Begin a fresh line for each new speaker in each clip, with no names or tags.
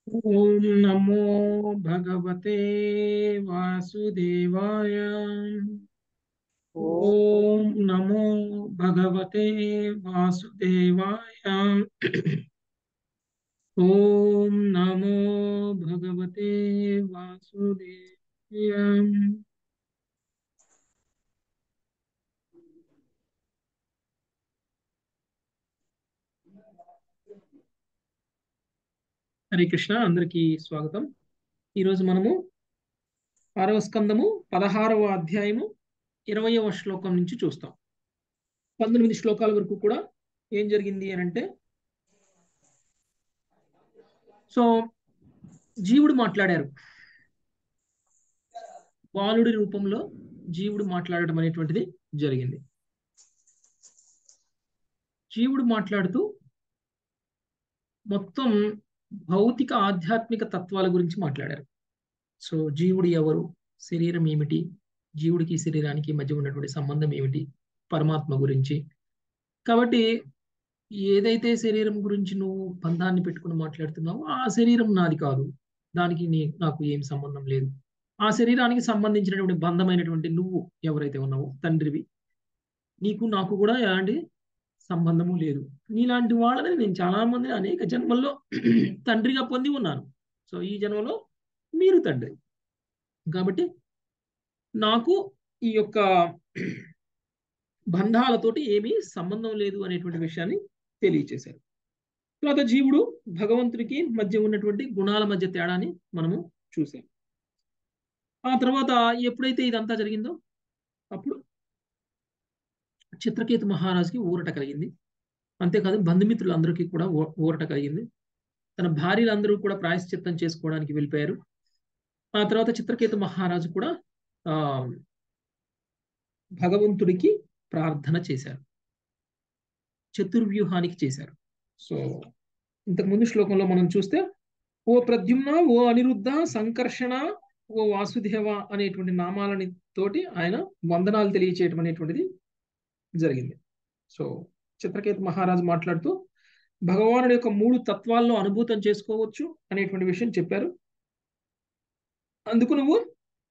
ఓం నమో భగవతే వాసుదేవాయ ఓం నమో భగవతే వాసుదేవాయ ఓం నమో భగవతే వాసుదేవాయ హరే కృష్ణ అందరికీ స్వాగతం ఈరోజు మనము ఆరవ స్కందము పదహారవ అధ్యాయము ఇరవయవ శ్లోకం నుంచి చూస్తాం పంతొమ్మిది శ్లోకాల వరకు కూడా ఏం జరిగింది అని అంటే సో జీవుడు మాట్లాడారు బాలుడి రూపంలో జీవుడు మాట్లాడటం అనేటువంటిది జరిగింది జీవుడు మాట్లాడుతూ మొత్తం భౌతిక ఆధ్యాత్మిక తత్వాల గురించి మాట్లాడారు సో జీవుడు ఎవరు శరీరం ఏమిటి జీవుడికి శరీరానికి మధ్య ఉన్నటువంటి సంబంధం ఏమిటి పరమాత్మ గురించి కాబట్టి ఏదైతే శరీరం గురించి నువ్వు బంధాన్ని పెట్టుకుని మాట్లాడుతున్నావో ఆ శరీరం నాది కాదు దానికి నీ నాకు ఏం సంబంధం లేదు ఆ శరీరానికి సంబంధించినటువంటి బంధమైనటువంటి నువ్వు ఎవరైతే ఉన్నావో తండ్రివి నీకు నాకు కూడా ఎలాంటి సంబంధము లేదు నీలాంటి వాళ్ళని నేను చాలా మందిని అనేక జన్మల్లో తండ్రిగా పొంది ఉన్నాను సో ఈ జన్మలో మీరు తండ్రి కాబట్టి నాకు ఈ యొక్క బంధాలతోటి ఏమీ సంబంధం లేదు అనేటువంటి విషయాన్ని తెలియచేశారు తర్వాత జీవుడు భగవంతుడికి మధ్య ఉన్నటువంటి గుణాల మధ్య తేడాని మనము చూసాం ఆ తర్వాత ఎప్పుడైతే ఇదంతా జరిగిందో అప్పుడు చిత్రకేతు మహారాజుకి ఊరట కలిగింది అంతేకాదు బంధుమిత్రులందరికీ కూడా ఊరట కలిగింది తన భార్యలందరూ కూడా ప్రాయశ్చిత్తం చేసుకోవడానికి వెళ్ళిపోయారు ఆ తర్వాత చిత్రకేతు మహారాజు కూడా ఆ భగవంతుడికి ప్రార్థన చేశారు చతుర్వ్యూహానికి చేశారు సో ఇంతకుముందు శ్లోకంలో మనం చూస్తే ఓ ప్రద్యుమ్న ఓ అనిరుద్ధ సంకర్షణ ఓ వాసుదేవ అనేటువంటి నామాలని తోటి ఆయన వందనాలు తెలియచేయటం అనేటువంటిది జరిగింది సో చిత్రకేతు మహారాజు మాట్లాడుతూ భగవానుడి యొక్క మూడు తత్వాల్లో అనుభూతం చేసుకోవచ్చు అనేటువంటి విషయం చెప్పారు అందుకు నువ్వు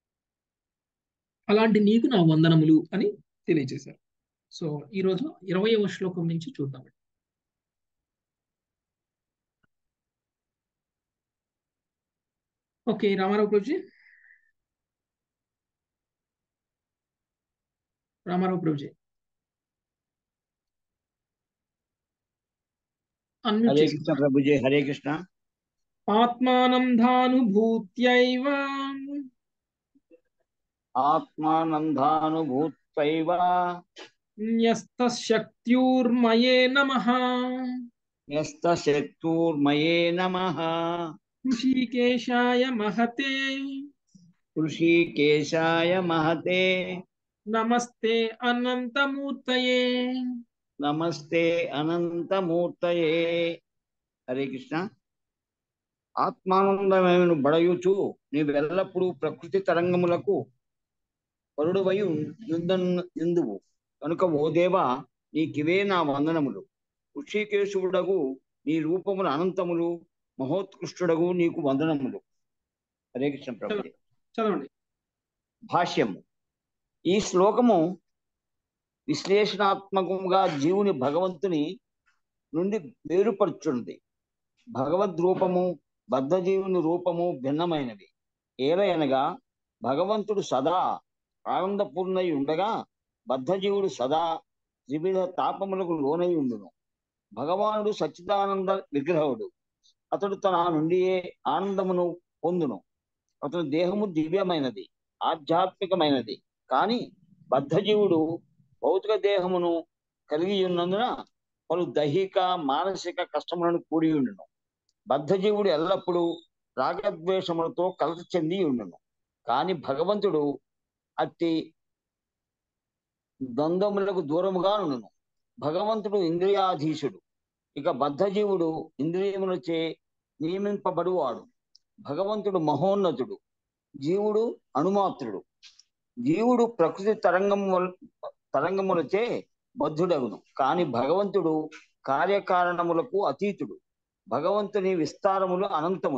అలాంటి నీకు నా వందనములు అని తెలియజేశారు సో ఈరోజు ఇరవయవ శ్లోకం నుంచి చూద్దాం ఓకే రామారావు ప్రభుజీ రామారావు ప్రభుజీ
హరే కృష్ణ ప్రభుజీ హరే కృష్ణ
ఆత్మానందానుభూత్యైవ
ఆత్మానందానుభూత్వైవ
న్యస్తశక్త్యూర్మయే నమః
న్యస్తశక్తూర్మయే నమః
ఋషికేశాయ మహతే
ఋషికేశాయ మహతే
నమస్తే అనంతమూర్తయే
నమస్తే అనంతమూర్తయే హరే కృష్ణ ఆత్మానందమైన బడయుచు నీవెల్లప్పుడూ ప్రకృతి తరంగములకు పరుడువై యుందువు కనుక ఓ దేవా నీకివే నా వందనములు ఋషికేశుడగు నీ రూపములు అనంతములు మహోత్కృష్టుడగు నీకు వందనములు హరే కృష్ణ ప్రభు
చదవండి
భాష్యము ఈ శ్లోకము విశ్లేషణాత్మకంగా జీవుని భగవంతుని నుండి వేరుపరుచున్నది భగవద్ రూపము బద్ధజీవుని రూపము భిన్నమైనవి ఏలయనగా భగవంతుడు సదా ఆనందపూర్ణై ఉండగా బద్ధజీవుడు సదా త్రివిధ తాపములకు లోనై ఉండును భగవానుడు సచ్చిదానంద విగ్రహుడు అతడు తన నుండియే ఆనందమును పొందును అతని దేహము దివ్యమైనది ఆధ్యాత్మికమైనది కానీ బద్ధజీవుడు భౌతిక దేహమును కలిగి ఉన్నందున పలు దైహిక మానసిక కష్టములను కూడి ఉండును బద్ధజీవుడు ఎల్లప్పుడూ రాగద్వేషములతో కలత చెంది ఉండును కానీ భగవంతుడు అట్టి ద్వంద్వములకు దూరముగా ఉండును భగవంతుడు ఇంద్రియాధీశుడు ఇక బద్ధజీవుడు ఇంద్రియములచే నియమింపబడువాడు భగవంతుడు మహోన్నతుడు జీవుడు అణుమాత్రుడు జీవుడు ప్రకృతి తరంగము తరంగములచే బద్ధుడగును కాని భగవంతుడు కార్యకారణములకు అతీతుడు భగవంతుని విస్తారములు అనంతములు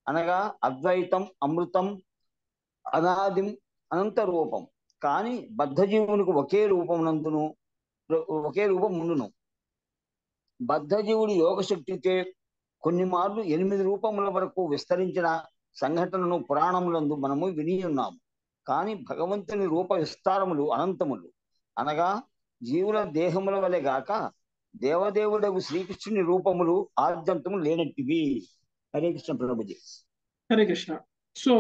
అనగా అద్వైతం అమృతం అనాదిం అనంత రూపం కానీ బద్ధజీవునికి ఒకే రూపమునందును ఒకే రూపం ఉండును బద్ధజీవుడు యోగ శక్తిచే కొన్ని మార్లు ఎనిమిది రూపముల వరకు విస్తరించిన సంఘటనను పురాణములందు మనము విని ఉన్నాము కానీ భగవంతుని రూప విస్తారములు అనంతములు అనగా జీవుల దేహముల వలె గాక దేవదేవుడకు శ్రీకృష్ణుని రూపములు ఆద్యంతము లేనట్టివి హరే కృష్ణ ప్రభుజీ
హరే కృష్ణ సో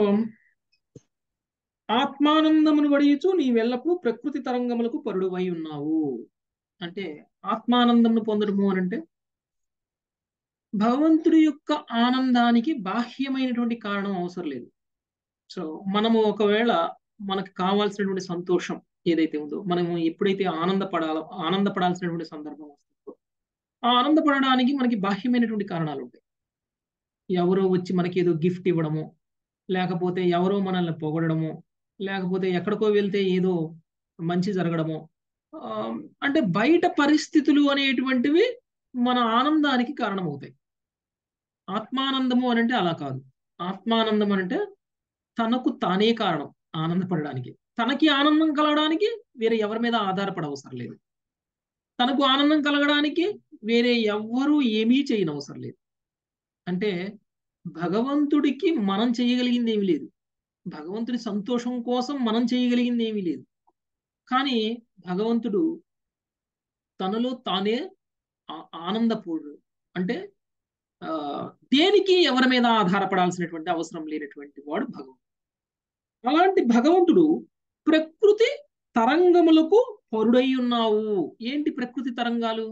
ఆత్మానందమును వడియుచు నీవెల్లప్పుడు ప్రకృతి తరంగములకు పరుడువై ఉన్నావు అంటే ఆత్మానందమును పొందడము అని అంటే భగవంతుడి యొక్క ఆనందానికి బాహ్యమైనటువంటి కారణం అవసరం లేదు సో మనము ఒకవేళ మనకు కావాల్సినటువంటి సంతోషం ఏదైతే ఉందో మనము ఎప్పుడైతే ఆనందపడాలో ఆనందపడాల్సినటువంటి సందర్భం వస్తుందో ఆ ఆనందపడడానికి మనకి బాహ్యమైనటువంటి కారణాలు ఉంటాయి ఎవరో వచ్చి మనకి ఏదో గిఫ్ట్ ఇవ్వడము లేకపోతే ఎవరో మనల్ని పొగడము లేకపోతే ఎక్కడికో వెళ్తే ఏదో మంచి జరగడము అంటే బయట పరిస్థితులు అనేటువంటివి మన ఆనందానికి కారణమవుతాయి ఆత్మానందము అని అంటే అలా కాదు ఆత్మానందం అంటే తనకు తానే కారణం ఆనందపడడానికి తనకి ఆనందం కలగడానికి వేరే ఎవరి మీద ఆధారపడవసరం లేదు తనకు ఆనందం కలగడానికి వేరే ఎవ్వరూ ఏమీ చేయనవసరం లేదు అంటే భగవంతుడికి మనం చేయగలిగింది ఏమీ లేదు భగవంతుడి సంతోషం కోసం మనం చేయగలిగింది ఏమీ లేదు కానీ భగవంతుడు తనలో తానే ఆనందపూర్ణుడు అంటే దేనికి ఎవరి మీద ఆధారపడాల్సినటువంటి అవసరం లేనటువంటి వాడు భగవంతుడు అలాంటి భగవంతుడు ప్రకృతి తరంగములకు పరుడై ఉన్నావు ఏంటి ప్రకృతి తరంగాలు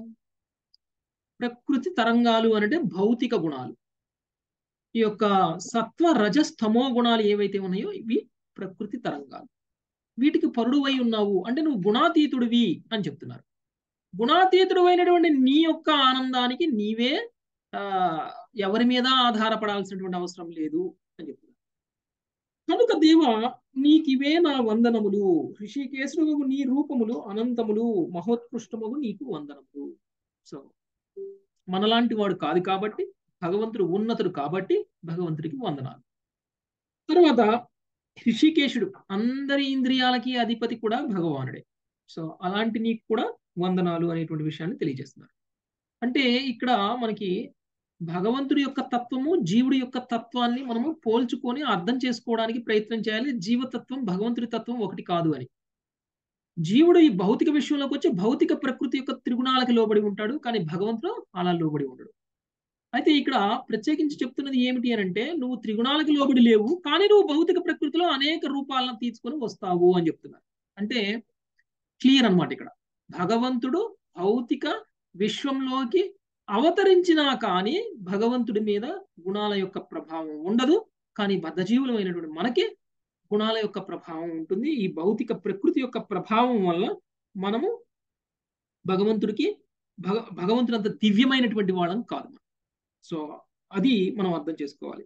ప్రకృతి తరంగాలు అంటే భౌతిక గుణాలు ఈ యొక్క సత్వ రజస్తమో గుణాలు ఏవైతే ఉన్నాయో ఇవి ప్రకృతి తరంగాలు వీటికి పరుడువై ఉన్నావు అంటే నువ్వు గుణాతీతుడివి అని చెప్తున్నారు గుణాతీతుడు అయినటువంటి నీ యొక్క ఆనందానికి నీవే ఆ ఎవరి మీద ఆధారపడాల్సినటువంటి అవసరం లేదు అని చెప్తున్నారు కనుక దేవ నీకివే నా వందనములు ఋషికేశుడు నీ రూపములు అనంతములు మహోత్కృష్టములు నీకు వందనములు సో మనలాంటి వాడు కాదు కాబట్టి భగవంతుడు ఉన్నతుడు కాబట్టి భగవంతుడికి వందనాలు తర్వాత ఋషికేశుడు అందరి ఇంద్రియాలకి అధిపతి కూడా భగవానుడే సో అలాంటి నీకు కూడా వందనాలు అనేటువంటి విషయాన్ని తెలియజేస్తున్నారు అంటే ఇక్కడ మనకి భగవంతుడి యొక్క తత్వము జీవుడి యొక్క తత్వాన్ని మనము పోల్చుకొని అర్థం చేసుకోవడానికి ప్రయత్నం చేయాలి జీవతత్వం భగవంతుడి తత్వం ఒకటి కాదు అని జీవుడు ఈ భౌతిక విషయంలోకి వచ్చి భౌతిక ప్రకృతి యొక్క త్రిగుణాలకి లోబడి ఉంటాడు కానీ భగవంతుడు అలా లోబడి ఉండడు అయితే ఇక్కడ ప్రత్యేకించి చెప్తున్నది ఏమిటి అని అంటే నువ్వు త్రిగుణాలకి లోబడి లేవు కానీ నువ్వు భౌతిక ప్రకృతిలో అనేక రూపాలను తీసుకొని వస్తావు అని చెప్తున్నారు అంటే క్లియర్ అనమాట ఇక్కడ భగవంతుడు భౌతిక విశ్వంలోకి అవతరించినా కానీ భగవంతుడి మీద గుణాల యొక్క ప్రభావం ఉండదు కానీ బద్ధజీవులమైనటువంటి మనకి గుణాల యొక్క ప్రభావం ఉంటుంది ఈ భౌతిక ప్రకృతి యొక్క ప్రభావం వల్ల మనము భగవంతుడికి భగ భగవంతుడు అంత దివ్యమైనటువంటి వాళ్ళం కాదు సో అది మనం అర్థం చేసుకోవాలి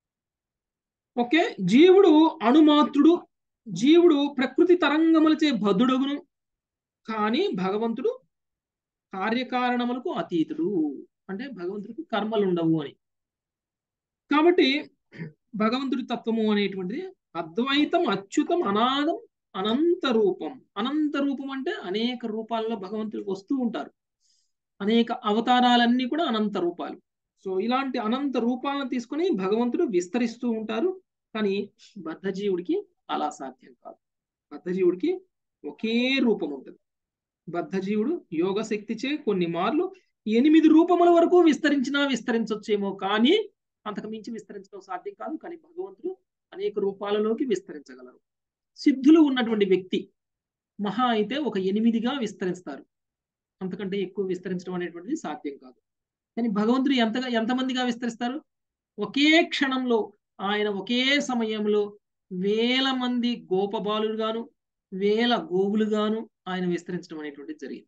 ఓకే జీవుడు అణుమాత్రుడు జీవుడు ప్రకృతి తరంగములచే బద్ధుడగును కానీ భగవంతుడు కార్యకారణములకు అతీతుడు అంటే భగవంతుడికి కర్మలు ఉండవు అని కాబట్టి భగవంతుడి తత్వము అనేటువంటిది అద్వైతం అచ్యుతం అనాదం అనంత రూపం అనంత రూపం అంటే అనేక రూపాల్లో భగవంతుడు వస్తూ ఉంటారు అనేక అవతారాలన్నీ కూడా అనంత రూపాలు సో ఇలాంటి అనంత రూపాలను తీసుకొని భగవంతుడు విస్తరిస్తూ ఉంటారు కానీ బద్ధజీవుడికి అలా సాధ్యం కాదు బద్ధజీవుడికి ఒకే రూపం ఉంటుంది బద్ధజీవుడు యోగ శక్తిచే కొన్ని మార్లు ఎనిమిది రూపముల వరకు విస్తరించినా విస్తరించవచ్చేమో కానీ అంతకు మించి విస్తరించడం సాధ్యం కాదు కానీ భగవంతుడు అనేక రూపాలలోకి విస్తరించగలరు సిద్ధులు ఉన్నటువంటి వ్యక్తి మహా అయితే ఒక ఎనిమిదిగా విస్తరిస్తారు అంతకంటే ఎక్కువ విస్తరించడం అనేటువంటిది సాధ్యం కాదు కానీ భగవంతుడు ఎంతగా ఎంతమందిగా విస్తరిస్తారు ఒకే క్షణంలో ఆయన ఒకే సమయంలో వేల మంది గోపబాలుగాను వేల గోవులుగాను ఆయన విస్తరించడం అనేటువంటిది జరిగింది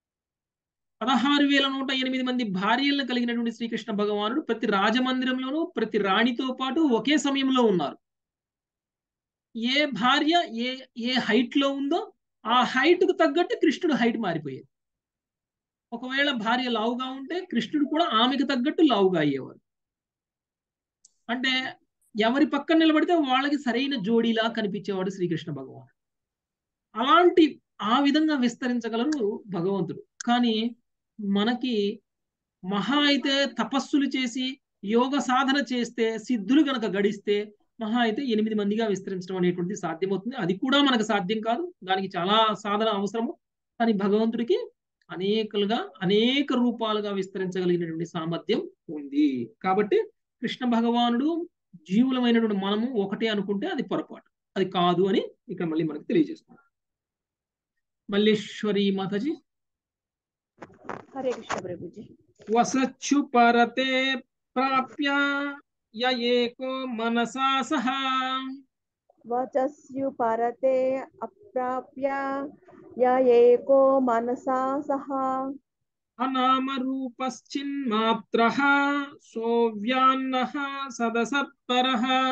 పదహారు వేల నూట ఎనిమిది మంది భార్యలను కలిగినటువంటి శ్రీకృష్ణ భగవానుడు ప్రతి రాజమందిరంలోనూ ప్రతి రాణితో పాటు ఒకే సమయంలో ఉన్నారు ఏ భార్య ఏ ఏ హైట్ లో ఉందో ఆ హైట్ కు తగ్గట్టు కృష్ణుడు హైట్ మారిపోయేది ఒకవేళ భార్య లావుగా ఉంటే కృష్ణుడు కూడా ఆమెకు తగ్గట్టు లావుగా అయ్యేవారు అంటే ఎవరి పక్కన నిలబడితే వాళ్ళకి సరైన జోడీలా కనిపించేవాడు శ్రీకృష్ణ భగవాన్ అలాంటి ఆ విధంగా విస్తరించగలరు భగవంతుడు కానీ మనకి మహా అయితే తపస్సులు చేసి యోగ సాధన చేస్తే సిద్ధులు గనక గడిస్తే మహా అయితే ఎనిమిది మందిగా విస్తరించడం అనేటువంటిది సాధ్యమవుతుంది అది కూడా మనకు సాధ్యం కాదు దానికి చాలా సాధన అవసరము కానీ భగవంతుడికి అనేకలుగా అనేక రూపాలుగా విస్తరించగలిగినటువంటి సామర్థ్యం ఉంది కాబట్టి కృష్ణ భగవానుడు జీవులమైనటువంటి మనము ఒకటే అనుకుంటే అది పొరపాటు అది కాదు అని ఇక్కడ మళ్ళీ మనకు తెలియజేస్తుంది మల్లేశ్వరి మాతాజీ
హరే కృష్ణ ప్రభుజీ
వసచ్చు పరతే ప్రాప్య య ఏకో మనసా సహా
వచస్యు పరతే అప్రాప్య య ఏకో మనసా సహా
అనామ రూపశ్చిన్మాత్ర సోవ్యాన్న సదసత్పర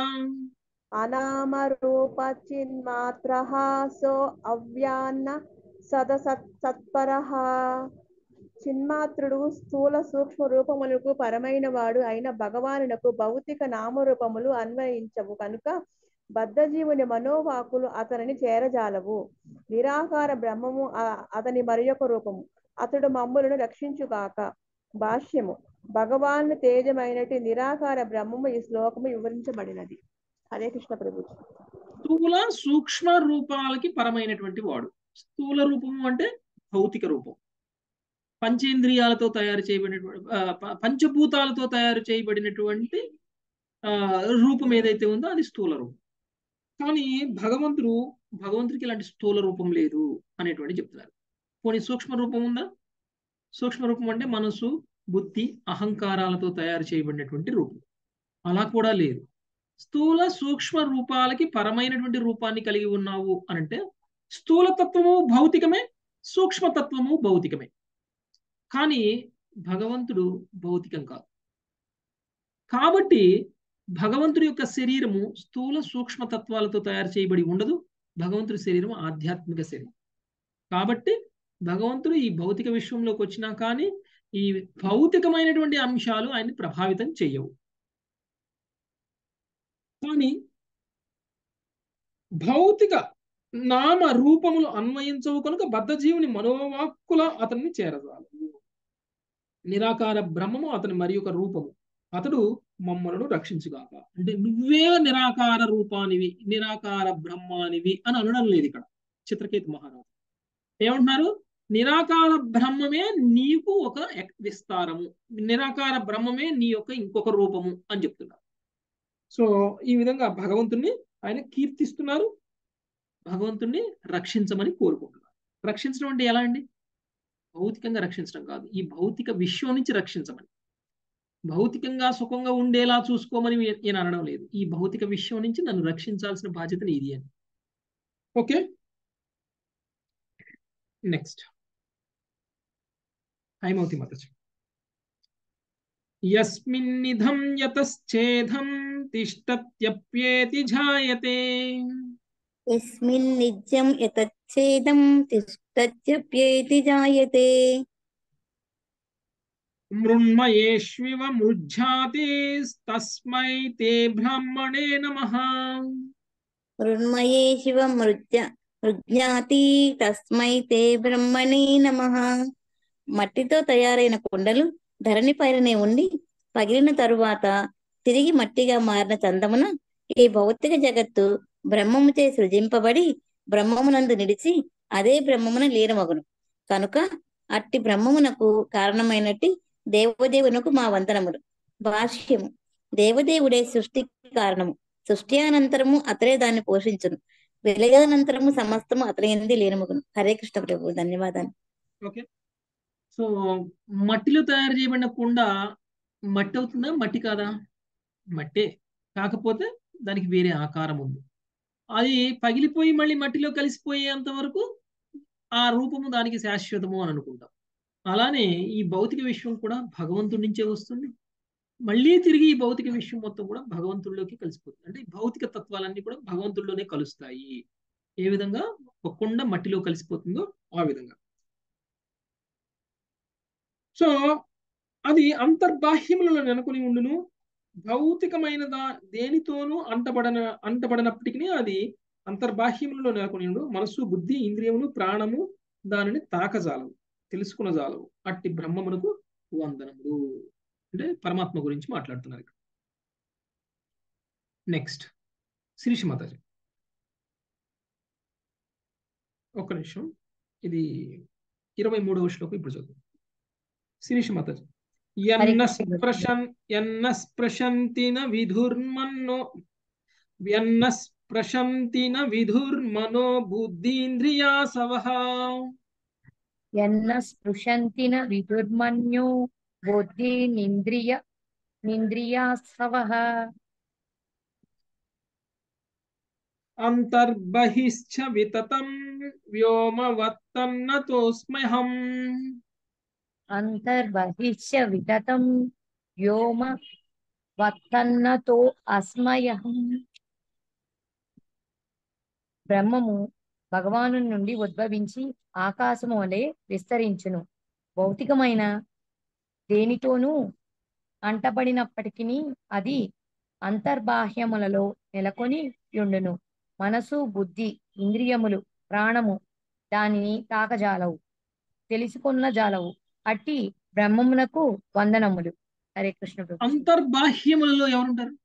అనామరూపచిన్మాత్ర సో అవ్యాన్న సదసత్పర చిన్మాత్రుడు స్థూల సూక్ష్మ రూపములకు పరమైన వాడు అయిన భగవానునకు భౌతిక నామరూపములు అన్వయించవు కనుక బద్ధజీవుని మనోవాకులు అతనిని చేరజాలవు నిరాకార బ్రహ్మము ఆ- అతని మరియొక రూపము అతడు మమ్ములను రక్షించుగాక భాష్యము భగవాన్ తేజమైనటి నిరాకార బ్రహ్మము ఈ శ్లోకము వివరించబడినది హరే కృష్ణ ప్రభు
స్థూల సూక్ష్మ రూపాలకి పరమైనటువంటి వాడు స్థూల రూపము అంటే భౌతిక రూపం పంచేంద్రియాలతో తయారు చేయబడినటువంటి ఆ, ప- పంచభూతాలతో తయారు చేయబడినటువంటి ఆ, రూపం ఏదైతే ఉందో అది స్థూల రూపం కానీ భగవంతుడు భగవంతుడికి ఇలాంటి స్థూల రూపం లేదు అనేటువంటి చెప్తున్నారు పోనీ సూక్ష్మ రూపం ఉందా సూక్ష్మ రూపం అంటే మనసు బుద్ధి అహంకారాలతో తయారు చేయబడినటువంటి రూపం అలా కూడా లేదు స్థూల సూక్ష్మ రూపాలకి పరమైనటువంటి రూపాన్ని కలిగి ఉన్నావు అనంటే స్థూల తత్వము భౌతికమే సూక్ష్మతత్వము భౌతికమే కానీ భగవంతుడు భౌతికం కాదు కాబట్టి భగవంతుడి యొక్క శరీరము స్థూల సూక్ష్మ తత్వాలతో తయారు చేయబడి ఉండదు భగవంతుడి శరీరం ఆధ్యాత్మిక శరీరం కాబట్టి భగవంతుడు ఈ భౌతిక విశ్వంలోకి వచ్చినా కానీ ఈ భౌతికమైనటువంటి అంశాలు ఆయన్ని ప్రభావితం చేయవు కానీ భౌతిక నామ రూపములు అన్వయించవు కనుక బద్ధజీవుని మనోవాక్కుల అతన్ని చేరజాలు నిరాకార బ్రహ్మము అతని మరి ఒక రూపము అతడు మమ్మలను రక్షించుగాక అంటే నువ్వే నిరాకార రూపానివి నిరాకార బ్రహ్మానివి అని అనడం లేదు ఇక్కడ చిత్రకేతు మహారాజు ఏమంటున్నారు నిరాకార బ్రహ్మమే నీకు ఒక ఎక్- విస్తారము నిరాకార బ్రహ్మమే నీ యొక్క ఇంకొక రూపము అని చెప్తున్నారు సో ఈ విధంగా భగవంతుణ్ణి ఆయన కీర్తిస్తున్నారు భగవంతుణ్ణి రక్షించమని కోరుకుంటున్నారు రక్షించడం అంటే ఎలా అండి భౌతికంగా రక్షించడం కాదు ఈ భౌతిక విశ్వం నుంచి రక్షించమని భౌతికంగా సుఖంగా ఉండేలా చూసుకోమని ఈయన అనడం లేదు ఈ భౌతిక విశ్వం నుంచి నన్ను రక్షించాల్సిన బాధ్యత నీది అని ఓకే నెక్స్ట్ హైమవతి మతచ యస్మిన్నిధం యతశ్చేదం తిష్టత్యప్యేతి జాయతే
యస్మిన్ నిత్యం యతచ్ఛేదం తిష్టత్యప్యేతి జాయతే
మృణ్మయేష్వివ మృజ్జాతి తస్మై తే బ్రాహ్మణే నమః
మృణ్మయే శివ మృత్య మృజ్ఞాతి తస్మై తే బ్రహ్మణే నమః మట్టితో తయారైన కుండలు ధరణి పైననే ఉండి పగిలిన తరువాత తిరిగి మట్టిగా మారిన చందమున ఈ భౌతిక జగత్తు బ్రహ్మముచే సృజింపబడి బ్రహ్మమునందు నిలిచి అదే బ్రహ్మమున లీనమగును కనుక అట్టి బ్రహ్మమునకు కారణమైనట్టి దేవదేవునకు మా వందనములు భాష్యము దేవదేవుడే సృష్టికి కారణము సృష్టి అనంతరము అతడే దాన్ని పోషించును వెలుగనంతరము సమస్తము అతని ఎందు లీనమగును హరే కృష్ణ ప్రభు ధన్యవాదాలు
ఓకే సో మట్టిలో తయారు చేయబడిన కుండ మట్టి అవుతుందా మట్టి కాదా మట్టే కాకపోతే దానికి వేరే ఆకారం ఉంది అది పగిలిపోయి మళ్ళీ మట్టిలో కలిసిపోయేంత వరకు ఆ రూపము దానికి శాశ్వతము అని అనుకుంటాం అలానే ఈ భౌతిక విశ్వం కూడా భగవంతుడి నుంచే వస్తుంది మళ్ళీ తిరిగి ఈ భౌతిక విశ్వం మొత్తం కూడా భగవంతుడిలోకి కలిసిపోతుంది అంటే ఈ భౌతిక తత్వాలన్నీ కూడా భగవంతుడిలోనే కలుస్తాయి ఏ విధంగా ఒక కుండ మట్టిలో కలిసిపోతుందో ఆ విధంగా సో అది అంతర్బాహ్యములను నెలకొని ఉండును భౌతికమైన దా దేనితోనూ అంటబడన అంటబడినప్పటికీ అది అంతర్బాహ్యములలో నెలకొని ఉండు మనస్సు బుద్ధి ఇంద్రియములు ప్రాణము దానిని తాకజాలవు తెలుసుకునజాలవు అట్టి బ్రహ్మమునకు వందనములు అంటే పరమాత్మ గురించి మాట్లాడుతున్నారు ఇక్కడ నెక్స్ట్ శిరీష మాతాజీ ఒక్క నిమిషం ఇది ఇరవై మూడవ శ్లోకం ఇప్పుడు చదువు శిరీష మాతాజీ ఎన్న స్పృశన్ ఎన్న స్పృశంతిన విధుర్మన్నో ఎన్న స్పృశంతిన విధుర్మనో బుద్ధీంద్రియాసవః
యన్న స్పృశంతిన విదుర్మన్యో బుద్ధినింద్రియ నింద్రియాసవః
అంతర్బహిశ్చ వితతం వ్యోమవత్తన్నతోస్మ్యహం
అంతర్బహిష్య వితతం వ్యోమ వత్తన్నతో అస్మయహం బ్రహ్మము భగవాను నుండి ఉద్భవించి ఆకాశము వలె విస్తరించును భౌతికమైన దేనితోనూ అంటబడినప్పటికీ అది అంతర్బాహ్యములలో నెలకొని యుండును మనసు బుద్ధి ఇంద్రియములు ప్రాణము దానిని తాకజాలవు తెలుసుకున్న జాలవు అట్టి బ్రహ్మమునకు వందనములు హరే కృష్ణ ప్రభు.
అంతర్బాహ్యములలో ఎవరుంటారు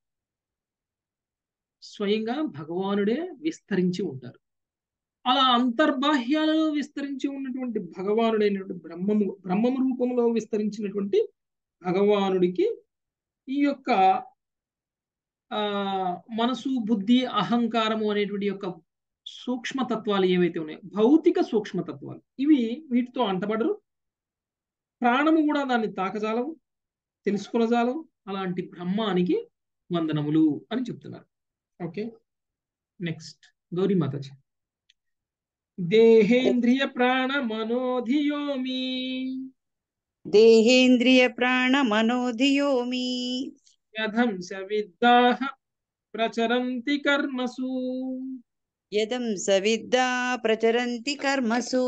స్వయంగా భగవానుడే విస్తరించి ఉంటారు అలా అంతర్బాహ్యాలలో విస్తరించి ఉన్నటువంటి భగవానుడైనటువంటి బ్రహ్మము బ్రహ్మము రూపంలో విస్తరించినటువంటి భగవానుడికి ఈ యొక్క ఆ మనసు బుద్ధి అహంకారము అనేటువంటి యొక్క సూక్ష్మతత్వాలు ఏవైతే ఉన్నాయో భౌతిక సూక్ష్మతత్వాలు ఇవి వీటితో అంటబడరు ప్రాణము కూడా దాన్ని తాకజాలవు తెలుసుకొనజాలవు అలాంటి బ్రహ్మానికి వందనములు అని చెప్తున్నారు ఓకే నెక్స్ట్ గౌరీ మాతాజీ దేహేంద్రియ ప్రాణ మనోధియోమి
దేహేంద్రియ ప్రాణ మనోధియోమి
యథంస విద్దాహ ప్రచరంతి కర్మసు
యదం సవిద్దా ప్రచరంతి కర్మసు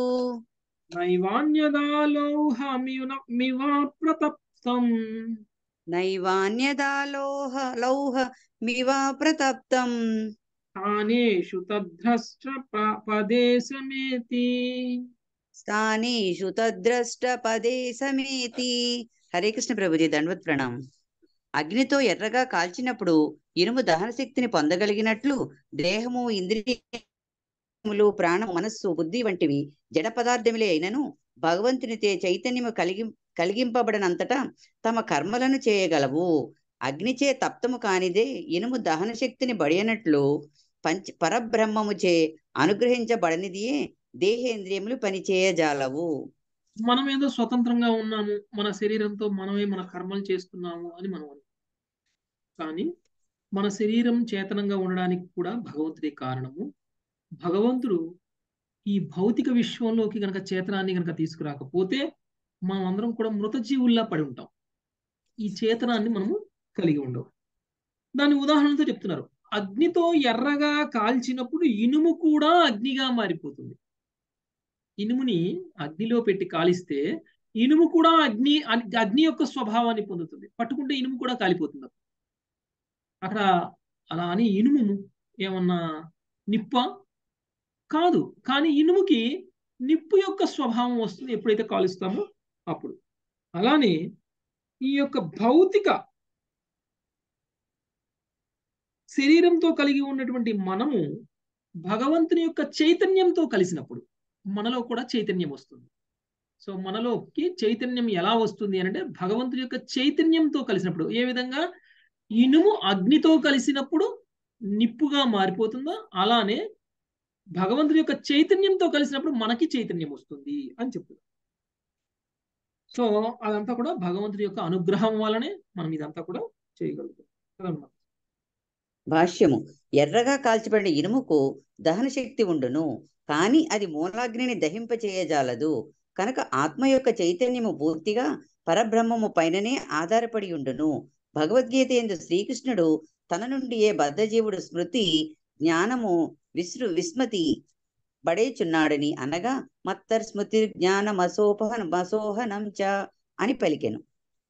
నైవాన్యదాలోహమివా ప్రతప్తం
నైవాన్యదాలోహ లౌహ మివా ప్రతప్తం
స్థానేషు తద్భ్రష్ట ప- పదేశమేతి
స్థానేషు తద్ద్రష్ట పదే సమేతి హరే కృష్ణ ప్రభుజీ దండవత్ ప్రణామం అగ్నితో ఎర్రగా కాల్చినప్పుడు ఇనుము దహన శక్తిని పొందగలిగినట్లు దేహము ఇంద్రియములు ప్రాణం మనస్సు బుద్ధి వంటివి జడ పదార్థములే అయినను భగవంతునితే చైతన్యము కలిగి కలిగింపబడనంతటా తమ కర్మలను చేయగలవు అగ్నిచే తప్తము కానిదే ఇనుము దహన శక్తిని బడియనట్లు పంచ పరబ్రహ్మముచే అనుగ్రహించబడనిదియే దేహేంద్రియములు పనిచేయజాలవు
మనం ఏదో స్వతంత్రంగా ఉన్నాము మన శరీరంతో మనమే మన కర్మలు చేస్తున్నాము అని మనం అనుకుంటాం. కానీ మన శరీరం చేతనంగా ఉండడానికి కూడా భగవంతుడే కారణము భగవంతుడు ఈ భౌతిక విశ్వంలోకి గనక చేతనాన్ని గనక తీసుకురాకపోతే మనం అందరం కూడా మృత జీవుల్లా పడి ఉంటాం ఈ చేతనాన్ని మనము కలిగి ఉండవు దాని ఉదాహరణతో చెప్తున్నారు అగ్నితో ఎర్రగా కాల్చినప్పుడు ఇనుము కూడా అగ్నిగా మారిపోతుంది ఇనుముని అగ్నిలో పెట్టి కాలిస్తే ఇనుము కూడా అగ్ని అగ్- అగ్ని యొక్క స్వభావాన్ని పొందుతుంది పట్టుకుంటే ఇనుము కూడా కాలిపోతుంది అక్కడ అలా అని ఇనుము ఏమన్నా నిప్ప కాదు కానీ ఇనుముకి నిప్పు యొక్క స్వభావం వస్తుంది ఎప్పుడైతే కాలుస్తామో అప్పుడు అలానే ఈ యొక్క భౌతిక శరీరంతో కలిగి ఉన్నటువంటి మనము భగవంతుని యొక్క చైతన్యంతో కలిసినప్పుడు మనలో కూడా చైతన్యం వస్తుంది సో మనలోకి చైతన్యం ఎలా వస్తుంది అని అంటే భగవంతుని యొక్క చైతన్యంతో కలిసినప్పుడు ఏ విధంగా ఇనుము అగ్నితో కలిసినప్పుడు నిప్పుగా మారిపోతుందో అలానే భగవంతుని యొక్క చైతన్యంతో కలిసినప్పుడు మనకి చైతన్యం వస్తుంది అని చెప్తుంది సో అదంతా కూడా భగవంతుని యొక్క అనుగ్రహం వల్లనే మనం ఇదంతా కూడా చేయగలుగుతాం కదమ్మా
భాష్యము ఎర్రగా కాల్చబడిన ఇనుముకు దహన శక్తి ఉండును కాని అది మూలాగ్నిని దహింపచేయజాలదు కనుక ఆత్మ యొక్క చైతన్యము పూర్తిగా పరబ్రహ్మము పైననే ఆధారపడి ఉండును భగవద్గీత ఎందు శ్రీకృష్ణుడు తన నుండియే బద్ధజీవుడు స్మృతి జ్ఞానము విస్రు విస్మతి బడేచున్నాడని అనగా మత్తర్ స్మృతి జ్ఞానమసోపహన మసోహనం చ అని పలికెను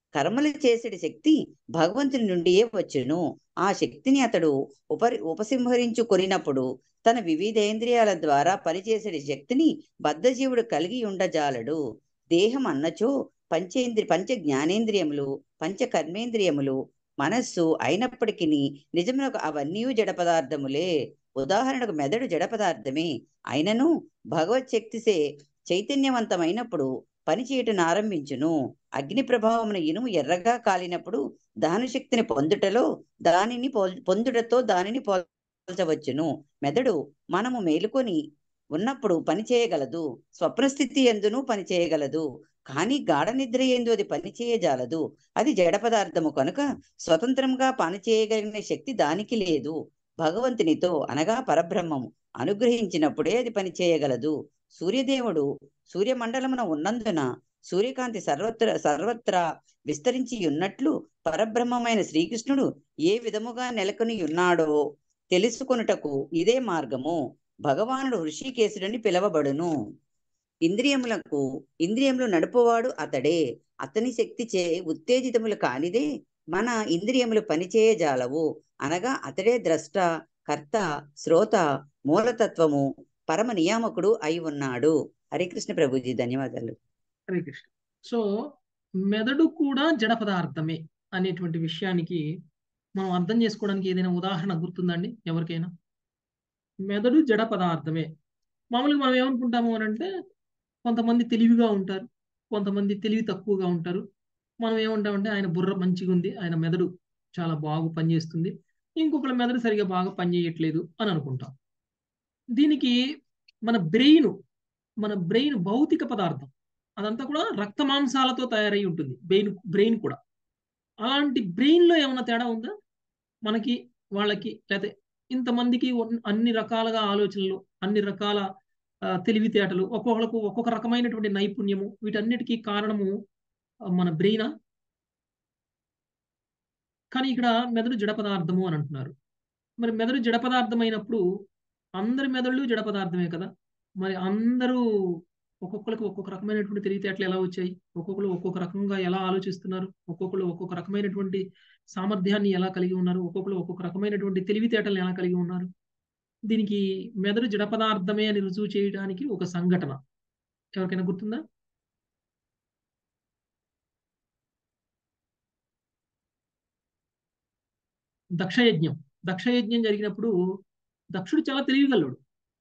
కర్మలు చేసేటి శక్తి భగవంతుని నుండియే వచ్చును ఆ శక్తిని అతడు ఉపరి ఉపసంహరించుకొనినప్పుడు తన వివిధేంద్రియాల ద్వారా పనిచేసేటి శక్తిని బద్ధజీవుడు కలిగి ఉండజాలడు దేహం అన్నచో పంచేంద్రి పంచ జ్ఞానేంద్రియములు పంచ కర్మేంద్రియములు మనస్సు అయినప్పటికీ నిజమునకు అవన్నీ జడ పదార్థములే ఉదాహరణకు మెదడు జడ పదార్థమే అయినను భగవత్ శక్తిసే చైతన్యవంతమైనప్పుడు పనిచేయటను ఆరంభించును అగ్ని ప్రభావమున ఇనుము ఎర్రగా కాలినప్పుడు దహన శక్తిని పొందుటలో దానిని పోల్- పొందుటతో దానిని పోల్చవచ్చును మెదడు మనము మేలుకొని ఉన్నప్పుడు పని చేయగలదు స్వప్న స్థితి ఎందును పని చేయగలదు కానీ గాఢ నిద్ర ఎందు అది పని చేయజాలదు అది జడ పదార్థము కనుక స్వతంత్రంగా పని చేయగలిగిన శక్తి దానికి లేదు భగవంతునితో అనగా పరబ్రహ్మము అనుగ్రహించినప్పుడే అది పని చేయగలదు సూర్యదేవుడు సూర్యమండలమున ఉన్నందున సూర్యకాంతి సర్వత్ర సర్వత్రా విస్తరించి ఉన్నట్లు పరబ్రహ్మమైన శ్రీకృష్ణుడు ఏ విధముగా నెలకొని ఉన్నాడో తెలుసుకొనుటకు ఇదే మార్గము భగవానుడు హృషికేశుడని పిలవబడును ఇంద్రియములకు ఇంద్రియములు నడుపువాడు అతడే అతని శక్తి చే ఉత్తేజితములు కానిదే మన ఇంద్రియములు పనిచేయజాలవు అనగా అతడే ద్రష్ట కర్త శ్రోత మూలతత్వము పరమ నియామకుడు అయి ఉన్నాడు హరికృష్ణ ప్రభుజీ ధన్యవాదాలు
హరే కృష్ణ సో మెదడు కూడా జడ పదార్థమే అనేటువంటి విషయానికి మనం అర్థం చేసుకోవడానికి ఏదైనా ఉదాహరణ గుర్తుందండి ఎవరికైనా మెదడు జడ పదార్థమే మామూలుగా మనం ఏమనుకుంటాము అని అంటే కొంతమంది తెలివిగా ఉంటారు కొంతమంది తెలివి తక్కువగా ఉంటారు మనం ఏమంటామంటే ఆయన బుర్ర మంచిగా ఉంది ఆయన మెదడు చాలా బాగా పనిచేస్తుంది ఇంకొకళ్ళ మెదడు సరిగా బాగా పనిచేయట్లేదు అని అనుకుంటాం దీనికి మన బ్రెయిన్ మన బ్రెయిన్ భౌతిక పదార్థం అదంతా కూడా రక్త మాంసాలతో తయారై ఉంటుంది బ్రెయిన్ బ్రెయిన్ కూడా అలాంటి బ్రెయిన్లో ఏమైనా తేడా ఉందా మనకి వాళ్ళకి లేకపోతే ఇంతమందికి ఉన్- అన్ని రకాలుగా ఆలోచనలు అన్ని రకాల ఆ, తెలివితేటలు ఒక్కొక్కలకు ఒక్కొక్క రకమైనటువంటి నైపుణ్యము వీటన్నిటికీ కారణము ఆ, మన బ్రెయినా కానీ ఇక్కడ మెదడు జడ పదార్థము అని అంటున్నారు మరి మెదడు జడ పదార్థం అయినప్పుడు అందరి మెదళ్ళు జడ పదార్థమే కదా మరి అందరూ ఒక్కొక్కరికి ఒక్కొక్క రకమైనటువంటి తెలివితేటలు ఎలా వచ్చాయి ఒక్కొక్కరు ఒక్కొక్క రకంగా ఎలా ఆలోచిస్తున్నారు ఒక్కొక్కరు ఒక్కొక్క రకమైనటువంటి సామర్థ్యాన్ని ఎలా కలిగి ఉన్నారు ఒక్కొక్కరు ఒక్కొక్క రకమైనటువంటి తెలివితేటలను ఎలా కలిగి ఉన్నారు దీనికి మెదడు జడ పదార్థమే అని రుజువు చేయడానికి ఒక సంఘటన ఎవరికైనా గుర్తుందా దక్షయజ్ఞం దక్షయజ్ఞం జరిగినప్పుడు దక్షుడు చాలా తెలివిగలడు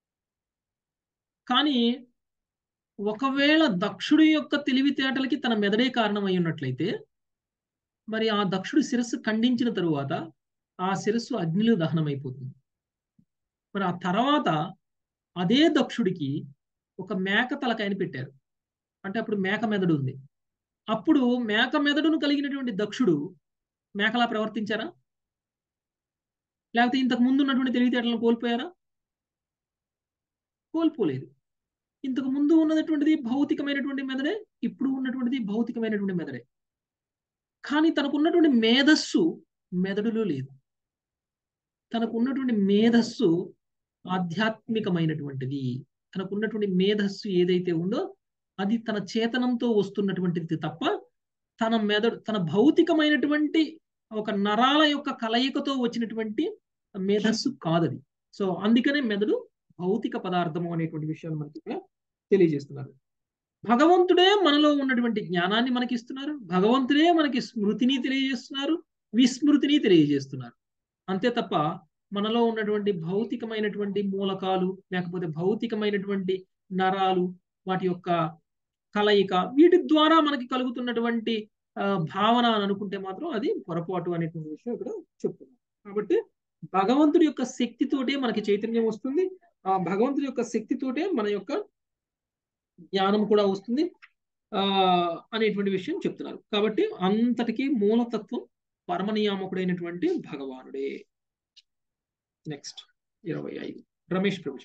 కానీ ఒకవేళ దక్షుడి యొక్క తెలివితేటలకి తన మెదడే కారణమై ఉన్నట్లయితే మరి ఆ దక్షుడి శిరస్సు ఖండించిన తరువాత ఆ శిరస్సు అగ్నిలో దహనమైపోతుంది మరి ఆ తర్వాత అదే దక్షుడికి ఒక మేక తలకాయని పెట్టారు అంటే అప్పుడు మేక మెదడు ఉంది అప్పుడు మేక మెదడును కలిగినటువంటి దక్షుడు మేకలా ప్రవర్తించారా లేకపోతే ఇంతకు ముందు ఉన్నటువంటి తెలివితేటలను కోల్పోయారా కోల్పోలేదు ఇంతకు ముందు ఉన్నటువంటిది భౌతికమైనటువంటి మెదడే ఇప్పుడు ఉన్నటువంటిది భౌతికమైనటువంటి మెదడే కానీ తనకు ఉన్నటువంటి మేధస్సు మెదడులో లేదు తనకు ఉన్నటువంటి మేధస్సు ఆధ్యాత్మికమైనటువంటిది తనకు ఉన్నటువంటి మేధస్సు ఏదైతే ఉందో అది తన చేతనంతో వస్తున్నటువంటిది తప్ప తన మెదడు తన భౌతికమైనటువంటి ఒక నరాల యొక్క కలయికతో వచ్చినటువంటి మేధస్సు కాదది సో అందుకనే మెదడు భౌతిక పదార్థము అనేటువంటి విషయాన్ని మనకి ఇక్కడ తెలియజేస్తున్నారు భగవంతుడే మనలో ఉన్నటువంటి జ్ఞానాన్ని మనకి ఇస్తున్నారు భగవంతుడే మనకి స్మృతిని తెలియజేస్తున్నారు విస్మృతిని తెలియజేస్తున్నారు అంతే తప్ప మనలో ఉన్నటువంటి భౌతికమైనటువంటి మూలకాలు లేకపోతే భౌతికమైనటువంటి నరాలు వాటి యొక్క కలయిక వీటి ద్వారా మనకి కలుగుతున్నటువంటి ఆ, భావన అని అనుకుంటే మాత్రం అది పొరపాటు అనేటువంటి విషయం ఇక్కడ చెప్తున్నాం కాబట్టి భగవంతుడి యొక్క శక్తితోటే మనకి చైతన్యం వస్తుంది ఆ భగవంతుడి యొక్క శక్తితోటే మన యొక్క జ్ఞానం కూడా వస్తుంది ఆ అనేటువంటి విషయం చెప్తున్నారు కాబట్టి అంతటికి మూలతత్వం పరమనియామకుడైనటువంటి భగవానుడే నెక్స్ట్ ఇరవై ఐదు రమేష్ ప్రభు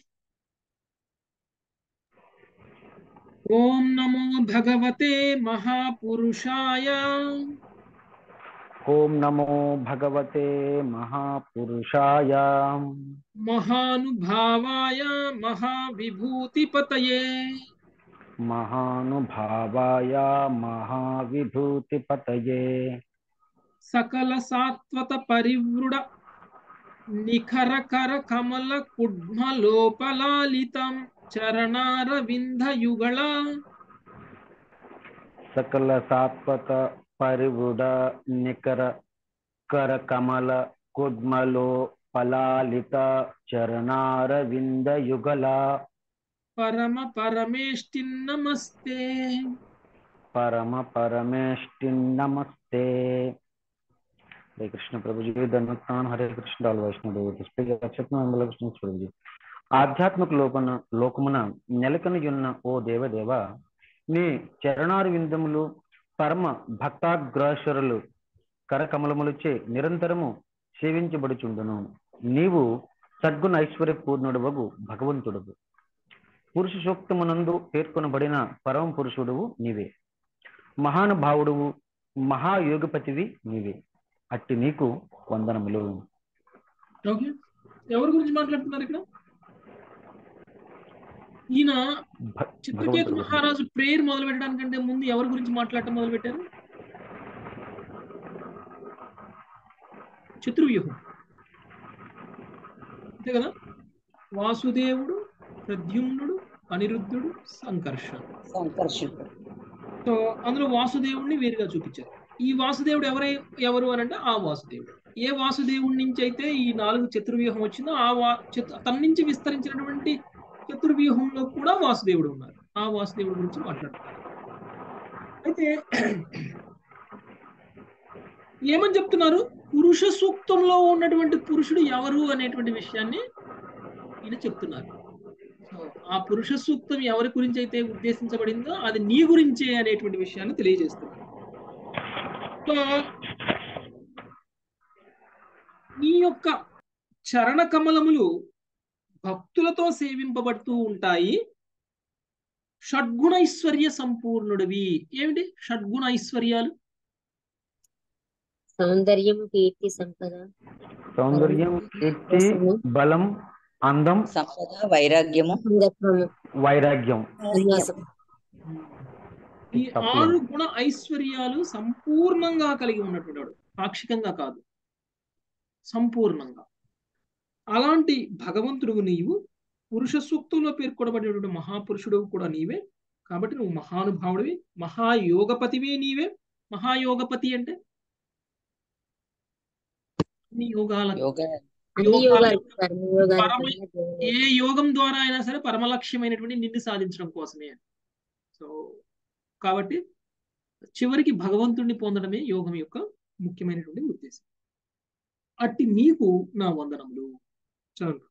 ఓం నమో భగవతే మహాపురుషాయ
ఓం నమో భగవతే మహాపురుషాయ
మహానుభావాయ మహావిభూతిపతయే
మహానుభావాయ మహావిభూతిపతయే
సకల సాత్వత పరివృడ నిఖర కర కమల కుడ్మ లోపలాలితం చరణారవింద యుగళ
సకల సాత్వత పరివుడ నికర కర కమల కుడ్మలో పలాలిత చరణారవింద యుగల
పరమ పరమేష్టి నమస్తే
పరమ పరమేష్టి నమస్తే హరే కృష్ణ ప్రభుజీ ధన్వత్నాన్ హరే కృష్ణ దాల్ వైష్ణవ కృష్ణ ప్రభుజీ ఆధ్యాత్మిక లోపన లోకమున నెలకొని ఉన్న ఓ దేవదేవ నీ చరణారు విందములు పరమ భక్తాగ్రాసురులు కరకమలములచే నిరంతరము సేవించబడుచుండును నీవు సద్గుణ ఐశ్వర్య పూర్ణుడవగు భగవంతుడవు పురుష సూక్తమునందు పేర్కొనబడిన పరమ పురుషుడువు నీవే మహానుభావుడువు మహాయోగపతివి నీవే అట్టి నీకు వందనములు
ఓకే ఎవరి గురించి మాట్లాడుతున్నారు ఇక్కడ ఈయన
భ-
చిత్రకేతు
భగవంతుడు
మహారాజు ప్రేయర్ మొదలు పెట్టడానికంటే ముందు ఎవరి గురించి మాట్లాడటం మొదలు పెట్టారు చతుర్వ్యూహం అంతే కదా వాసుదేవుడు ప్రద్యుమ్నుడు అనిరుద్ధుడు సంకర్షణ
సంకర్షణుడు
సో అందులో వాసుదేవుడిని వేరుగా చూపించారు ఈ వాసుదేవుడు ఎవరై ఎవరు అని అంటే ఆ వాసుదేవుడు ఏ వాసుదేవుడి నుంచి అయితే ఈ నాలుగు చతుర్వ్యూహం వచ్చిందో ఆ వా చతు- తన నుంచి విస్తరించినటువంటి చతుర్వ్యూహంలో కూడా వాసుదేవుడు ఉన్నారు ఆ వాసుదేవుడి గురించి మాట్లాడుతున్నారు అయితే ఏమని చెప్తున్నారు పురుష సూక్తంలో ఉన్నటువంటి పురుషుడు ఎవరు అనేటువంటి విషయాన్ని ఈయన చెప్తున్నారు సో ఆ పురుష సూక్తం ఎవరి గురించి అయితే ఉద్దేశించబడిందో అది నీ గురించే అనేటువంటి విషయాన్ని తెలియజేస్తున్నారు సో నీ యొక్క చరణ కమలములు భక్తులతో సేవింపబడుతూ ఉంటాయి షడ్గుణైశ్వర్య సంపూర్ణుడివి ఏమిటి షడ్గుణ ఐశ్వర్యాలు
సౌందర్యం కీర్తి సంపద
సౌందర్యం కీర్తి బలం అందం
సంపద వైరాగ్యము
అంగత్వము
వైరాగ్యం
సన్యాసం
ఈ ఆరు గుణ ఐశ్వర్యాలు సంపూర్ణంగా కలిగి ఉన్నటువంటి వాడు పాక్షికంగా కాదు సంపూర్ణంగా అలాంటి భగవంతుడు నీవు పురుష సూక్తంలో పేర్కొనబడినటువంటి మహాపురుషుడు కూడా నీవే కాబట్టి నువ్వు మహానుభావుడివి మహాయోగపతివే నీవే మహాయోగపతి అంటే అన్ని యోగాల
యోగ
అన్ని
యోగాలు
యోగాలు కర్మ యోగాలు
పరమ
కన్నా దేవుడే.
ఏ యోగం ద్వారా అయినా సరే పరమలక్ష్యమైనటువంటి నిన్ను సాధించడం కోసమే సో కాబట్టి చివరికి భగవంతుణ్ణి పొందడమే యోగం యొక్క ముఖ్యమైనటువంటి ఉద్దేశం అట్టి నీకు నా వందనములు చదువు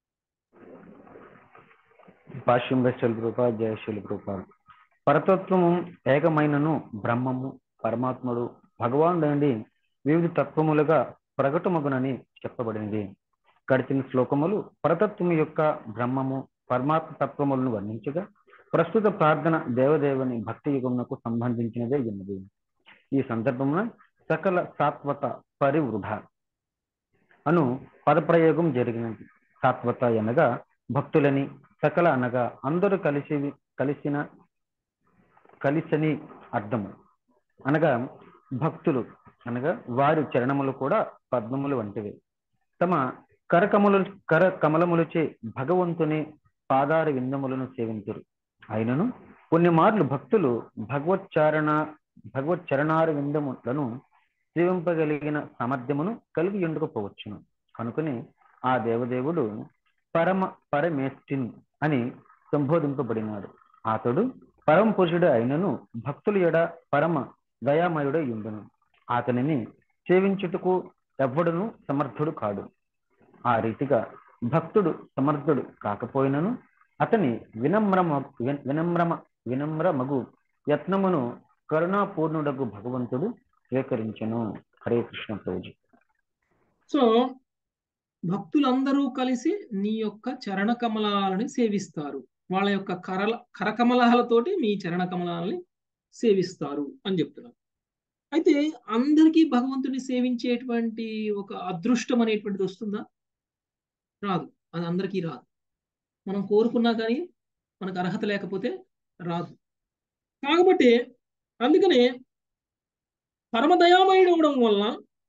భాష్యం శైలి రూప జయశైలి రూప పరతత్వము ఏకమైనను బ్రహ్మము పరమాత్ముడు భగవానుడండి వివిధ తత్వములుగా ప్రకటమగునని చెప్పబడినది గడిచిన శ్లోకములు పరతత్వము యొక్క బ్రహ్మము పరమాత్మ తత్వములను వర్ణించగా ప్రస్తుత ప్రార్థన దేవదేవుని భక్తి యుగమునకు సంబంధించినదే ఉన్నది ఈ సందర్భమున సకల సాత్వత పరివృఢ అను పదప్రయోగం జరిగినది సాత్వత అనగా భక్తులని సకల అనగా అందరూ కలిసి కలిసిన కలిసని అర్థము అనగా భక్తులు అనగా వారి చరణములు కూడా పద్మములు వంటివి తమ కరకమలు కర కమలములచే భగవంతుని పాదార విందములను సేవించరు అయినను కొన్ని మార్లు భక్తులు భగవచ్చారణ భగవచ్చరణార విందములను సేవింపగలిగిన సామర్థ్యమును కలిగి ఉండకపోవచ్చును కనుకని ఆ దేవదేవుడు పరమ పరమేష్టిన్ అని సంబోధింపబడినాడు అతడు పరమ పురుషుడు అయినను భక్తుల ఎడ పరమ దయామయుడై ఉండును అతనిని సేవించుటకు ఎవ్వడును సమర్థుడు కాడు ఆ రీతిగా భక్తుడు సమర్థుడు కాకపోయినను అతని వినమ్రమ విన్- వినమ్రమ వినమ్రమగు యత్నమును కరుణాపూర్ణుడగు భగవంతుడు స్వీకరించెను హరే కృష్ణ ప్రభుజీ
సో భక్తులందరూ కలిసి నీ యొక్క చరణ కమలాలని సేవిస్తారు వాళ్ళ యొక్క కరల కరకమలాలతోటి మీ చరణ కమలాలని సేవిస్తారు అని చెప్తున్నారు అయితే అందరికీ భగవంతుని సేవించేటువంటి ఒక అదృష్టం అనేటువంటిది వస్తుందా రాదు అది అందరికీ రాదు మనం కోరుకున్నా కానీ మనకు అర్హత లేకపోతే రాదు కాబట్టి అందుకనే పరమదయామయుడు అవడం వలన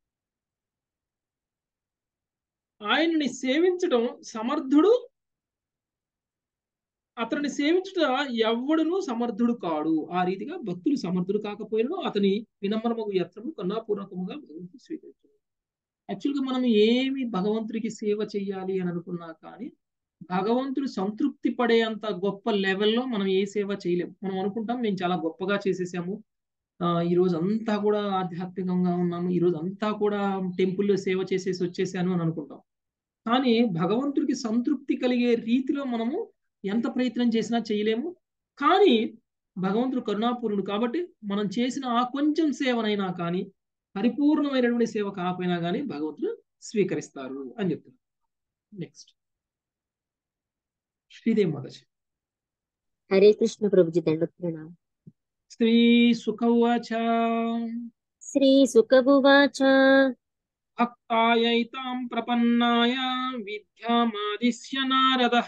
ఆయన్ని సేవించడం సమర్థుడు అతన్ని సేవించుట ఎవ్వడును సమర్థుడు కాడు ఆ రీతిగా భక్తులు సమర్థుడు కాకపోయినా అతని వినమ్రమగు యత్నము కన్నాపూర్వకముగా భగవంతుడు స్వీకరించాడు యాక్చువల్గా మనం ఏమి భగవంతుడికి సేవ చెయ్యాలి అని అనుకున్నా కానీ భగవంతుడు సంతృప్తి పడేంత గొప్ప లెవెల్లో మనం ఏ సేవ చేయలేము మనం అనుకుంటాం మేము చాలా గొప్పగా చేసేసాము ఆ, ఈ రోజు అంతా కూడా ఆధ్యాత్మికంగా ఉన్నాము ఈ రోజు అంతా కూడా టెంపుల్లో సేవ చేసేసి వచ్చేసాను అని అనుకుంటాం కానీ భగవంతుడికి సంతృప్తి కలిగే రీతిలో మనము ఎంత ప్రయత్నం చేసినా చేయలేము కానీ భగవంతుడు కరుణాపూర్ణుడు కాబట్టి మనం చేసిన ఆ కొంచెం సేవనైనా కానీ పరిపూర్ణమైనటువంటి సేవ కాకపోయినా కానీ భగవంతుడు స్వీకరిస్తారు అని చెప్తున్నారు నెక్స్ట్ శ్రీదేవి మాతాజీ
హరే కృష్ణ ప్రభుజీ దండోత్ప్రణామం
శ్రీ సుఖవాచ
శ్రీ సుఖభువాచ
భక్తాయైతాం ప్రపన్నాయ విద్యామాదిశ్య నారదః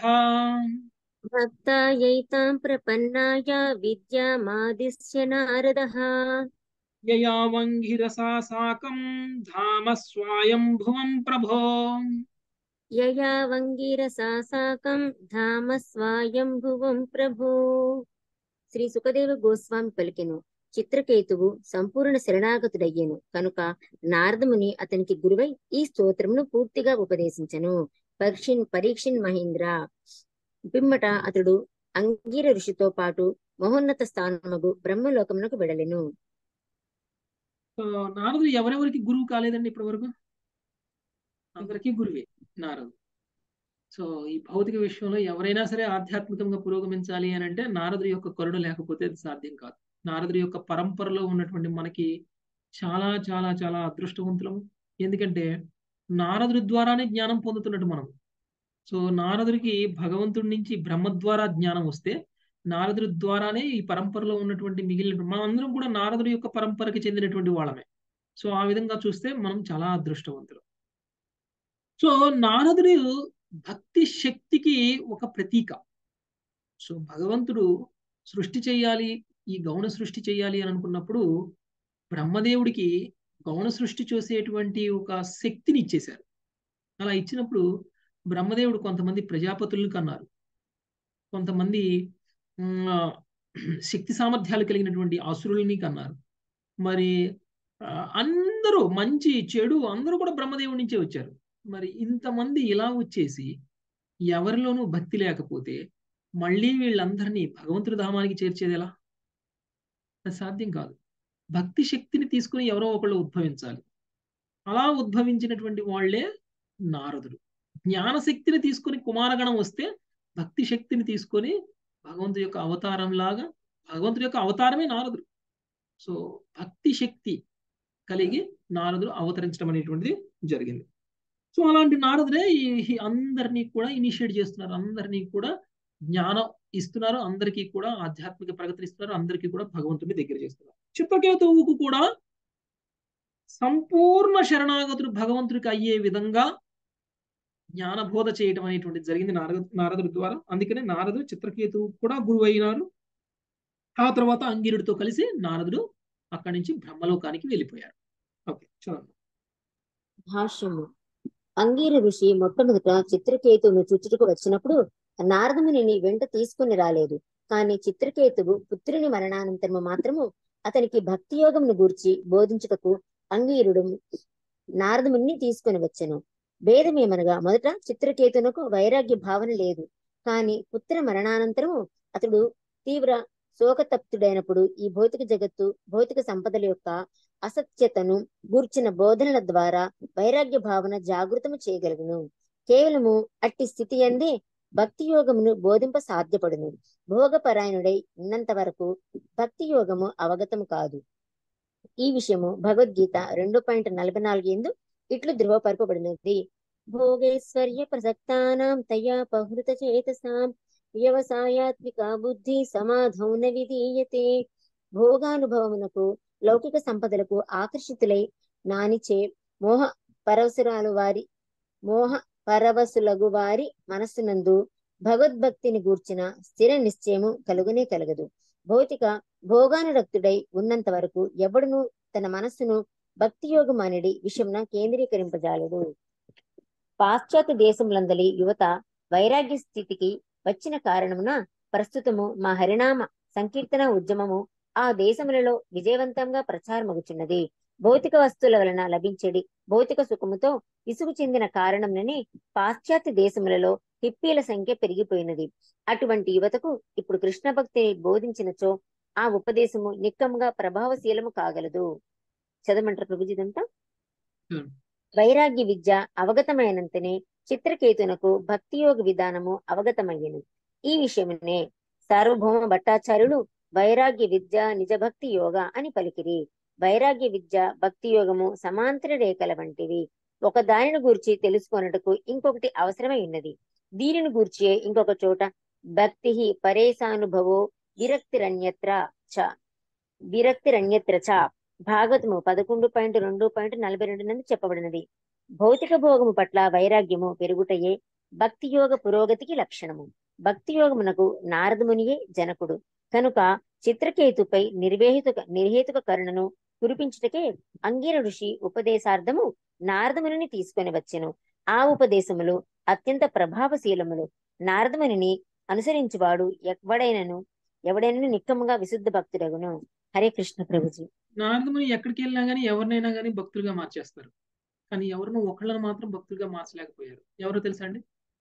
భక్తాయైతాం ప్రపన్నాయ విద్యామాదిశ్య నారదః
యయావంగిరసా సాకం ధామ స్వాయంభువం ప్రభో
యయా వంగిరసా సాకం ధామ స్వాయంభువం ప్రభో శ్రీ సుఖదేవ గోస్వామి పలికెను చిత్రకేతువు సంపూర్ణ శరణాగతుడయ్యెను కనుక నారదముని అతనికి గురువై ఈ స్తోత్రమును పూర్తిగా ఉపదేశించెను పరీక్షిన్ పరీక్షిన్ మహేంద్ర పిమ్మట అతడు అంగీర ఋషితో పాటు మహోన్నత స్థానముగు బ్రహ్మలోకమునకు వెడలెను
సో నారదుడు ఎవరెవరికి గురువు కాలేదండి ఇప్పటి వరకు అందరికీ గురువే నారదు సో ఈ భౌతిక విషయంలో ఎవరైనా సరే ఆధ్యాత్మికంగా పురోగమించాలి అని అంటే నారదుడి యొక్క కరుణ లేకపోతే అది సాధ్యం కాదు నారదుడి యొక్క పరంపరలో ఉన్నటువంటి మనకి చాలా చాలా చాలా అదృష్టవంతులము ఎందుకంటే నారదుడి ద్వారానే జ్ఞానం పొందుతున్నట్టు మనం సో నారదుడికి భగవంతుడి నుంచి బ్రహ్మ ద్వారా జ్ఞానం వస్తే నారదుడి ద్వారానే ఈ పరంపరలో ఉన్నటువంటి మిగిలిన మనం అందరం కూడా నారదుడి యొక్క పరంపరకి చెందినటువంటి వాళ్ళమే సో ఆ విధంగా చూస్తే మనం చాలా అదృష్టవంతులు సో నారదుడు భక్తి శక్తికి ఒక ప్రతీక సో భగవంతుడు సృష్టి చేయాలి ఈ గౌణ సృష్టి చేయాలి అని అనుకున్నప్పుడు బ్రహ్మదేవుడికి గౌణ సృష్టి చేసేటువంటి ఒక శక్తిని ఇచ్చేశారు అలా ఇచ్చినప్పుడు బ్రహ్మదేవుడు కొంతమంది ప్రజాపతులను కన్నారు కొంతమంది ఉమ్, ఆ, శక్తి సామర్థ్యాలు కలిగినటువంటి అసురుల్ని కన్నారు మరి ఆ, అందరూ మంచి చెడు అందరూ కూడా బ్రహ్మదేవుడి నుంచే వచ్చారు మరి ఇంతమంది ఇలా వచ్చేసి ఎవరిలోనూ భక్తి లేకపోతే మళ్ళీ వీళ్ళందరినీ భగవంతుడి ధామానికి చేర్చేది ఎలా అది సాధ్యం కాదు భక్తి శక్తిని తీసుకుని ఎవరో ఒకళ్ళు ఉద్భవించాలి అలా ఉద్భవించినటువంటి వాళ్ళే నారదుడు జ్ఞాన శక్తిని తీసుకొని కుమారగణం వస్తే భక్తి శక్తిని తీసుకొని భగవంతుడి యొక్క అవతారం లాగా భగవంతుడి యొక్క అవతారమే నారదుడు సో భక్తి శక్తి కలిగి నారదుడు అవతరించడం అనేటువంటిది జరిగింది సో అలాంటి నారదుడే ఈ ఈ అందరినీ కూడా ఇనిషియేట్ చేస్తున్నారు అందరినీ కూడా జ్ఞానం ఇస్తున్నారు అందరికీ కూడా ఆధ్యాత్మిక ప్రగతిని ఇస్తున్నారు అందరికీ కూడా భగవంతుడిని దగ్గర చేస్తున్నారు చిత్తకేతువుకు కూడా సంపూర్ణ శరణాగతుడు భగవంతుడికి అయ్యే విధంగా జ్ఞానబోధ చేయడం అనేటువంటిది జరిగింది నారద నారదుడి ద్వారా అందుకనే నారదుడు చిత్రకేతువు కూడా గురువు అయినారు ఆ తర్వాత అంగిరుడితో కలిసి నారదుడు అక్కడి నుంచి బ్రహ్మలోకానికి వెళ్ళిపోయారు ఓకే చదవండి
భాష్యము అంగీర ఋషి మొట్టమొదట చిత్రకేతువును చుచ్చుటకు వచ్చినప్పుడు నారదమునిని వెంట తీసుకుని రాలేదు కాని చిత్రకేతువు పుత్రుని మరణానంతరము మాత్రము అతనికి భక్తి యోగమును గూర్చి బోధించుటకు అంగీరుడు నారదముని తీసుకుని వచ్చెను భేదమేమనగా మొదట చిత్రకేతునకు వైరాగ్య భావన లేదు కాని పుత్ర మరణానంతరము అతడు తీవ్ర శోకతప్తుడైనప్పుడు ఈ భౌతిక జగత్తు భౌతిక సంపదల యొక్క అసత్యతను గూర్చిన బోధనల ద్వారా వైరాగ్య భావన జాగృతము చేయగలుగును కేవలము అట్టి స్థితి అందే భక్తి యోగమును బోధింప సాధ్యపడును భోగపరాయణుడై ఉన్నంత వరకు భక్తి యోగము అవగతము కాదు ఈ విషయము భగవద్గీత రెండు పాయింట్ నలభై నాలుగు ఎందు ఇట్లు ధృవపరపబడినది భోగేశ్వర్య ప్రసక్తానాం తయా పహృత చేతసాం వ్యవసాయాత్మిక బుద్ధి సమాధౌన విధీయతే భోగానుభవమునకు లౌకిక సంపదలకు ఆకర్షితులై నానిచే మోహ పరవశురాలు వారి మోహ పరవశులగు వారి మనస్సునందు భగవద్భక్తిని గూర్చిన స్థిర నిశ్చయము కలుగునే కలగదు భౌతిక భోగానురక్తుడై ఉన్నంత వరకు ఎవడును తన మనస్సును భక్తి యోగం అనేది విషయంన కేంద్రీకరింపజాలడు పాశ్చాత్య దేశములందలి యువత వైరాగ్య స్థితికి వచ్చిన కారణమున ప్రస్తుతము మా హరినామ సంకీర్తన ఉద్యమము ఆ దేశములలో విజయవంతంగా ప్రచారమగుచున్నది భౌతిక వస్తువుల వలన లభించేది భౌతిక సుఖముతో విసుగు చెందిన కారణంనని పాశ్చాత్య దేశములలో హిప్పీల సంఖ్య పెరిగిపోయినది అటువంటి యువతకు ఇప్పుడు కృష్ణ భక్తిని బోధించినచో ఆ ఉపదేశము నిక్కముగా ప్రభావశీలము కాగలదు చదవమంటారు ప్రభుజిదంతా
Hmm.
వైరాగ్య విద్య అవగతమైనంతనే చిత్రకేతునకు భక్తి యోగ విధానము అవగతమయ్యను ఈ విషయమునే సార్వభౌమ భట్టాచార్యులు వైరాగ్య విద్య నిజభక్తి యోగ అని పలికిరి వైరాగ్య విద్య భక్తి యోగము సమాంతర రేఖల వంటివి ఒక దానిని గూర్చి తెలుసుకొనుటకు ఇంకొకటి అవసరమై ఉన్నది దీనిని గూర్చి ఇంకొక చోట భక్తి పరేశానుభవో విరక్తిరన్యత్ర చ విరక్తిరన్యత్ర చ భాగవతము పదకొండు పాయింట్ రెండు పాయింట్ నలభై రెండు నుండి చెప్పబడినది భౌతిక భోగము పట్ల వైరాగ్యము పెరుగుటయే భక్తి యోగ పురోగతికి లక్షణము భక్తి యోగమునకు నారదమునియే జనకుడు కనుక చిత్రకేతుపై నిర్వేహితుక నిర్హేతుక కరుణను కురిపించుటకే అంగీర ఋషి ఉపదేశార్థము నారదమునిని తీసుకొని వచ్చెను ఆ ఉపదేశములు అత్యంత ప్రభావశీలములు నారదమునిని అనుసరించువాడు ఎవడైనను ఎవడైనా నిక్కముగా విశుద్ధ భక్తుడగును హరే కృష్ణ ప్రభుజీ
నారదముని ఎక్కడికి వెళ్ళినా కానీ ఎవరినైనా కానీ భక్తులుగా మార్చేస్తారు కానీ ఎవరినో ఒకళ్ళని మాత్రం భక్తులుగా మార్చలేకపోయారు ఎవరో తెలుసా అండి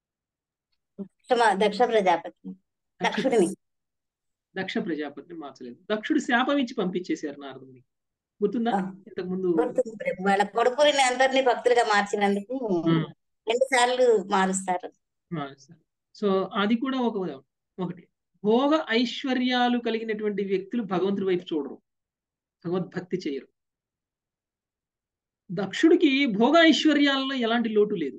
దక్ష- దక్ష ప్రజాపతి దక్షుడిని
దక్ష ప్రజాపతిని మార్చలేదు దక్షుడు శాపం ఇచ్చి పంపించేశారు నారదుని గుర్తుందా
ఆ.
ఇంతకు ముందు
గుర్తుంది ప్రభు. వాళ్ళ కొడుకుని అందరినీ భక్తులుగా మార్చినందుకు
ఉమ్,
రెండు సార్లు మారుస్తారు
మారుస్తారు సో అది కూడా ఒక ఉదాహరణ. ఒకటి భోగ ఐశ్వర్యాలు కలిగినటువంటి వ్యక్తులు భగవంతుడి వైపు చూడరు భగవద్భక్తి చేయరు దక్షుడికి భోగ ఐశ్వర్యాలలో ఎలాంటి లోటు లేదు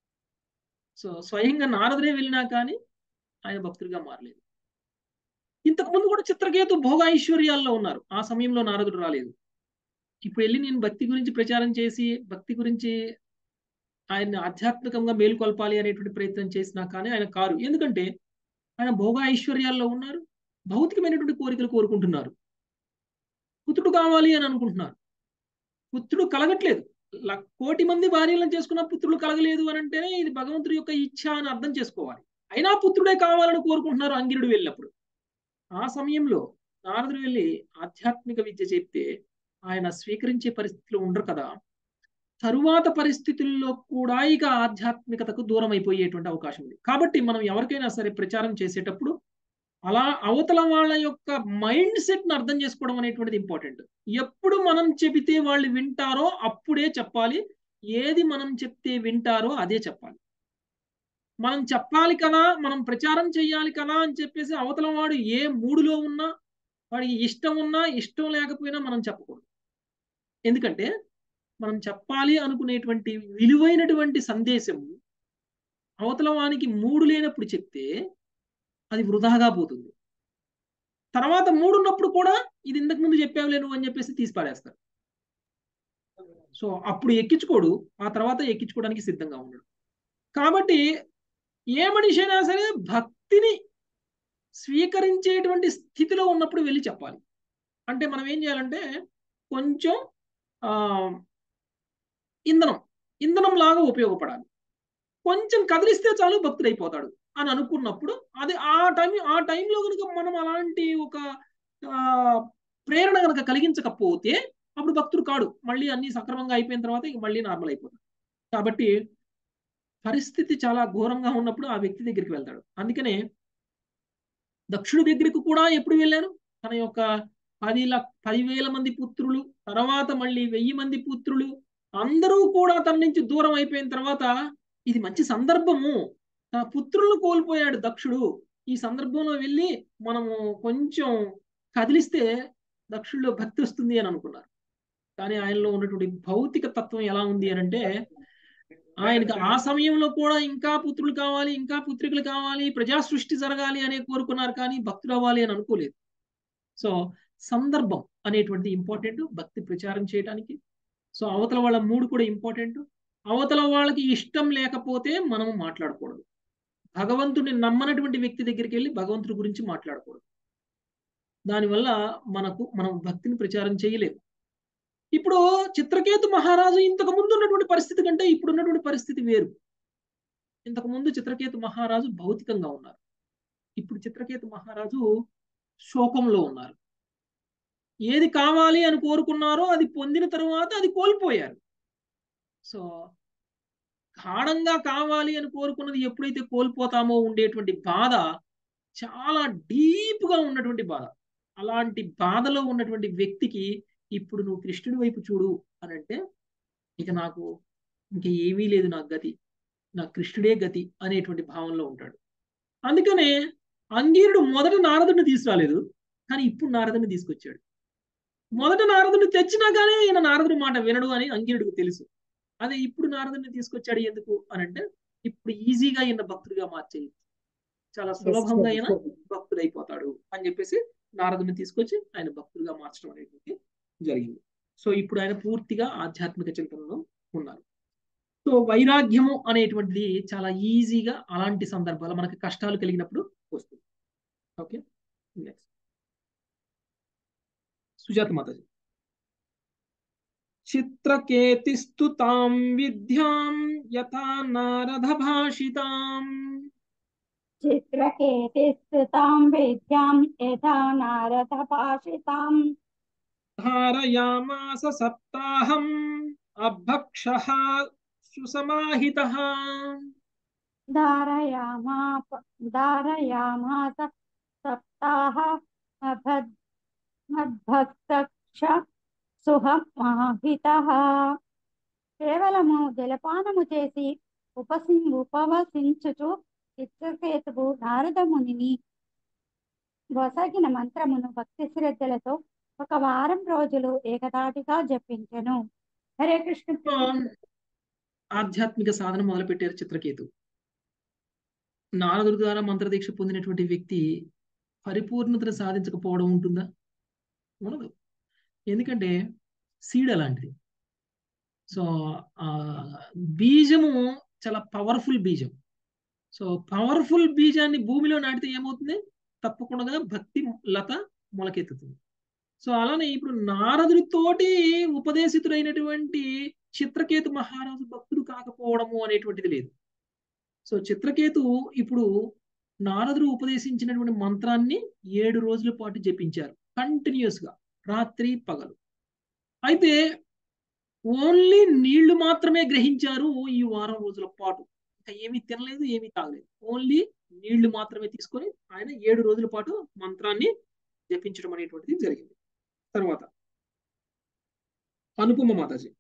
సో స్వయంగా నారదుడే వెళ్ళినా కానీ ఆయన భక్తుడిగా మారలేదు ఇంతకు ముందు కూడా చిత్రకేతు భోగ ఐశ్వర్యాల్లో ఉన్నారు ఆ సమయంలో నారదుడు రాలేదు ఇప్పుడు వెళ్ళి నేను భక్తి గురించి ప్రచారం చేసి భక్తి గురించి ఆయన్ని ఆధ్యాత్మికంగా మేలుకొల్పాలి అనేటువంటి ప్రయత్నం చేసినా కానీ ఆయన కారు ఎందుకంటే ఆయన భోగ ఐశ్వర్యాల్లో ఉన్నారు భౌతికమైనటువంటి కోరికలు కోరుకుంటున్నారు పుత్రుడు కావాలి అని అనుకుంటున్నారు పుత్రుడు కలగట్లేదు ల- కోటి మంది భార్యలను చేసుకున్న పుత్రుడు కలగలేదు అని అంటేనే ఇది భగవంతుడి యొక్క ఇచ్ఛ అని అర్థం చేసుకోవాలి అయినా పుత్రుడే కావాలని కోరుకుంటున్నారు అంగిరుడు వెళ్ళినప్పుడు ఆ సమయంలో నారదుడు వెళ్ళి ఆధ్యాత్మిక విద్య చెప్తే ఆయన స్వీకరించే పరిస్థితిలో ఉండరు కదా తరువాత పరిస్థితుల్లో కూడా ఇక ఆధ్యాత్మికతకు దూరం అయిపోయేటువంటి అవకాశం ఉంది కాబట్టి మనం ఎవరికైనా సరే ప్రచారం చేసేటప్పుడు అలా అవతల వాళ్ళ యొక్క మైండ్ సెట్ ని అర్థం చేసుకోవడం అనేటువంటిది ఇంపార్టెంట్ ఎప్పుడు మనం చెబితే వాళ్ళు వింటారో అప్పుడే చెప్పాలి ఏది మనం చెప్తే వింటారో అదే చెప్పాలి మనం చెప్పాలి కదా మనం ప్రచారం చేయాలి కదా అని చెప్పేసి అవతల వాడు ఏ మూడులో ఉన్నా వాడికి ఇష్టం ఉన్నా ఇష్టం లేకపోయినా మనం చెప్పకూడదు ఎందుకంటే మనం చెప్పాలి అనుకునేటువంటి విలువైనటువంటి సందేశం అవతల వానికి మూడు లేనప్పుడు చెప్తే అది వృధాగా పోతుంది తర్వాత మూడు ఉన్నప్పుడు కూడా ఇది ఇంతకు ముందు చెప్పావులే నువ్వు అని చెప్పేసి తీసి పారేస్తారు సో అప్పుడు ఎక్కించుకోడు ఆ తర్వాత ఎక్కించుకోవడానికి సిద్ధంగా ఉండడు కాబట్టి ఏ మనిషి అయినా సరే భక్తిని స్వీకరించేటువంటి స్థితిలో ఉన్నప్పుడు వెళ్ళి చెప్పాలి అంటే మనం ఏం చేయాలంటే కొంచెం ఆ ఇంధనం ఇంధనం లాగా ఉపయోగపడాలి కొంచెం కదిలిస్తే చాలు భక్తుడైపోతాడు అని అనుకున్నప్పుడు అది ఆ టైం ఆ టైంలో కనుక మనం అలాంటి ఒక ఆ, ప్రేరణ కనుక కలిగించకపోతే అప్పుడు భక్తుడు కాడు మళ్ళీ అన్ని సక్రమంగా అయిపోయిన తర్వాత ఇంక మళ్ళీ నార్మల్ అయిపోతాడు కాబట్టి పరిస్థితి చాలా ఘోరంగా ఉన్నప్పుడు ఆ వ్యక్తి దగ్గరికి వెళ్తాడు అందుకనే దక్షుడు దగ్గరికి కూడా ఎప్పుడు వెళ్ళారు తన యొక్క పది లక్ష పదివేల మంది పుత్రులు తర్వాత మళ్ళీ వెయ్యి మంది పుత్రులు అందరూ కూడా తన నుంచి దూరం అయిపోయిన తర్వాత ఇది మంచి సందర్భము తన పుత్రులను కోల్పోయాడు దక్షుడు ఈ సందర్భంలో వెళ్ళి మనము కొంచెం కదిలిస్తే దక్షుడిలో భక్తి వస్తుంది అని అనుకున్నారు కానీ ఆయనలో ఉన్నటువంటి భౌతిక తత్వం ఎలా ఉంది అని అంటే ఆయనకి ఆ సమయంలో కూడా ఇంకా పుత్రులు కావాలి ఇంకా పుత్రికలు కావాలి ప్రజా సృష్టి జరగాలి అనే కోరుకున్నారు కానీ భక్తులు అవ్వాలి అని అనుకోలేదు సో సందర్భం అనేటువంటిది ఇంపార్టెంట్ భక్తి ప్రచారం చేయడానికి సో అవతల వాళ్ళ మూడు కూడా ఇంపార్టెంట్ అవతల వాళ్ళకి ఇష్టం లేకపోతే మనము మాట్లాడకూడదు భగవంతుడిని నమ్మనటువంటి వ్యక్తి దగ్గరికి వెళ్ళి భగవంతుడి గురించి మాట్లాడకూడదు దానివల్ల మనకు మనం భక్తిని ప్రచారం చేయలేము ఇప్పుడు చిత్రకేతు మహారాజు ఇంతకు ముందు ఉన్నటువంటి పరిస్థితి కంటే ఇప్పుడు ఉన్నటువంటి పరిస్థితి వేరు ఇంతకు ముందు చిత్రకేతు మహారాజు భౌతికంగా ఉన్నారు ఇప్పుడు చిత్రకేతు మహారాజు శోకంలో ఉన్నారు ఏది కావాలి అని కోరుకున్నారో అది పొందిన తరువాత అది కోల్పోయారు సో గాఢంగా కావాలి అని కోరుకున్నది ఎప్పుడైతే కోల్పోతామో ఉండేటువంటి బాధ చాలా డీప్ గా ఉన్నటువంటి బాధ అలాంటి బాధలో ఉన్నటువంటి వ్యక్తికి ఇప్పుడు నువ్వు కృష్ణుడి వైపు చూడు అని అంటే ఇక నాకు ఇంక ఏమీ లేదు నాకు గతి నా కృష్ణుడే గతి అనేటువంటి భావంలో ఉంటాడు అందుకనే అంగీరుడు మొదట నారదుడిని తీసుకురాలేదు కానీ ఇప్పుడు నారదుడిని తీసుకొచ్చాడు మొదట నారదుడిని తెచ్చినా కానీ ఈయన నారదుడి మాట వినడు అని అంగీరుడికి తెలుసు అదే ఇప్పుడు నారదుడిని తీసుకొచ్చాడు ఎందుకు అని అంటే ఇప్పుడు ఈజీగా ఈయన భక్తుడిగా మార్చేయచ్చు చాలా సులభంగా ఆయన భక్తుడు అయిపోతాడు అని చెప్పేసి నారదుని తీసుకొచ్చి ఆయన భక్తుడిగా మార్చడం అనేది జరిగింది సో ఇప్పుడు ఆయన పూర్తిగా ఆధ్యాత్మిక చింతనలో ఉన్నారు సో వైరాగ్యము అనేటువంటిది చాలా ఈజీగా అలాంటి సందర్భాలు మనకి కష్టాలు కలిగినప్పుడు వస్తుంది ఓకే నెక్స్ట్ సుజాత మాతాజీ చిత్రకేతిస్తు తాం విద్యాం యథా నారద భాషితాం
చిత్రకేతిస్తుతాం విద్యాం యథా నారద భాషితాం
ధారయామాస సప్తాహం అభక్ష సుసమాహిత
ధారయామా ధారయామాస సప్తాహ మద్భక్తక్ష సుహమాహిత కేవలము జలపానము చేసి ఉపసి ఉపవసించుచు చిత్రకేతువు నారద మునిని వసగిన మంత్రమును భక్తి శ్రద్ధలతో ఒక వారం రోజులు ఏకదాటిగా జపించెను హరే కృష్ణ
ఆధ్యాత్మిక సాధన మొదలుపెట్టారు చిత్రకేతు నారదుడి ద్వారా మంత్రదీక్ష పొందినటువంటి వ్యక్తి పరిపూర్ణతను సాధించకపోవడం ఉంటుందా ఉండదు ఎందుకంటే సీడ్ అలాంటిది సో ఆ బీజము చాలా పవర్ఫుల్ బీజం సో పవర్ఫుల్ బీజాన్ని భూమిలో నాటితే ఏమవుతుంది తప్పకుండా భక్తి లత మొలకెత్తుతుంది సో అలానే ఇప్పుడు నారదుడితోటి ఉపదేశితుడైనటువంటి చిత్రకేతు మహారాజు భక్తుడు కాకపోవడము అనేటువంటిది లేదు సో చిత్రకేతు ఇప్పుడు నారదుడు ఉపదేశించినటువంటి మంత్రాన్ని ఏడు రోజుల పాటు జపించారు కంటిన్యూస్ గా రాత్రి పగలు అయితే ఓన్లీ నీళ్లు మాత్రమే గ్రహించారు ఈ వారం రోజుల పాటు ఇంకా ఏమీ తినలేదు ఏమీ తాగలేదు ఓన్లీ నీళ్లు మాత్రమే తీసుకొని ఆయన ఏడు రోజుల పాటు మంత్రాన్ని జపించడం అనేటువంటిది జరిగింది తర్వాత అనుపమ మాతాజీ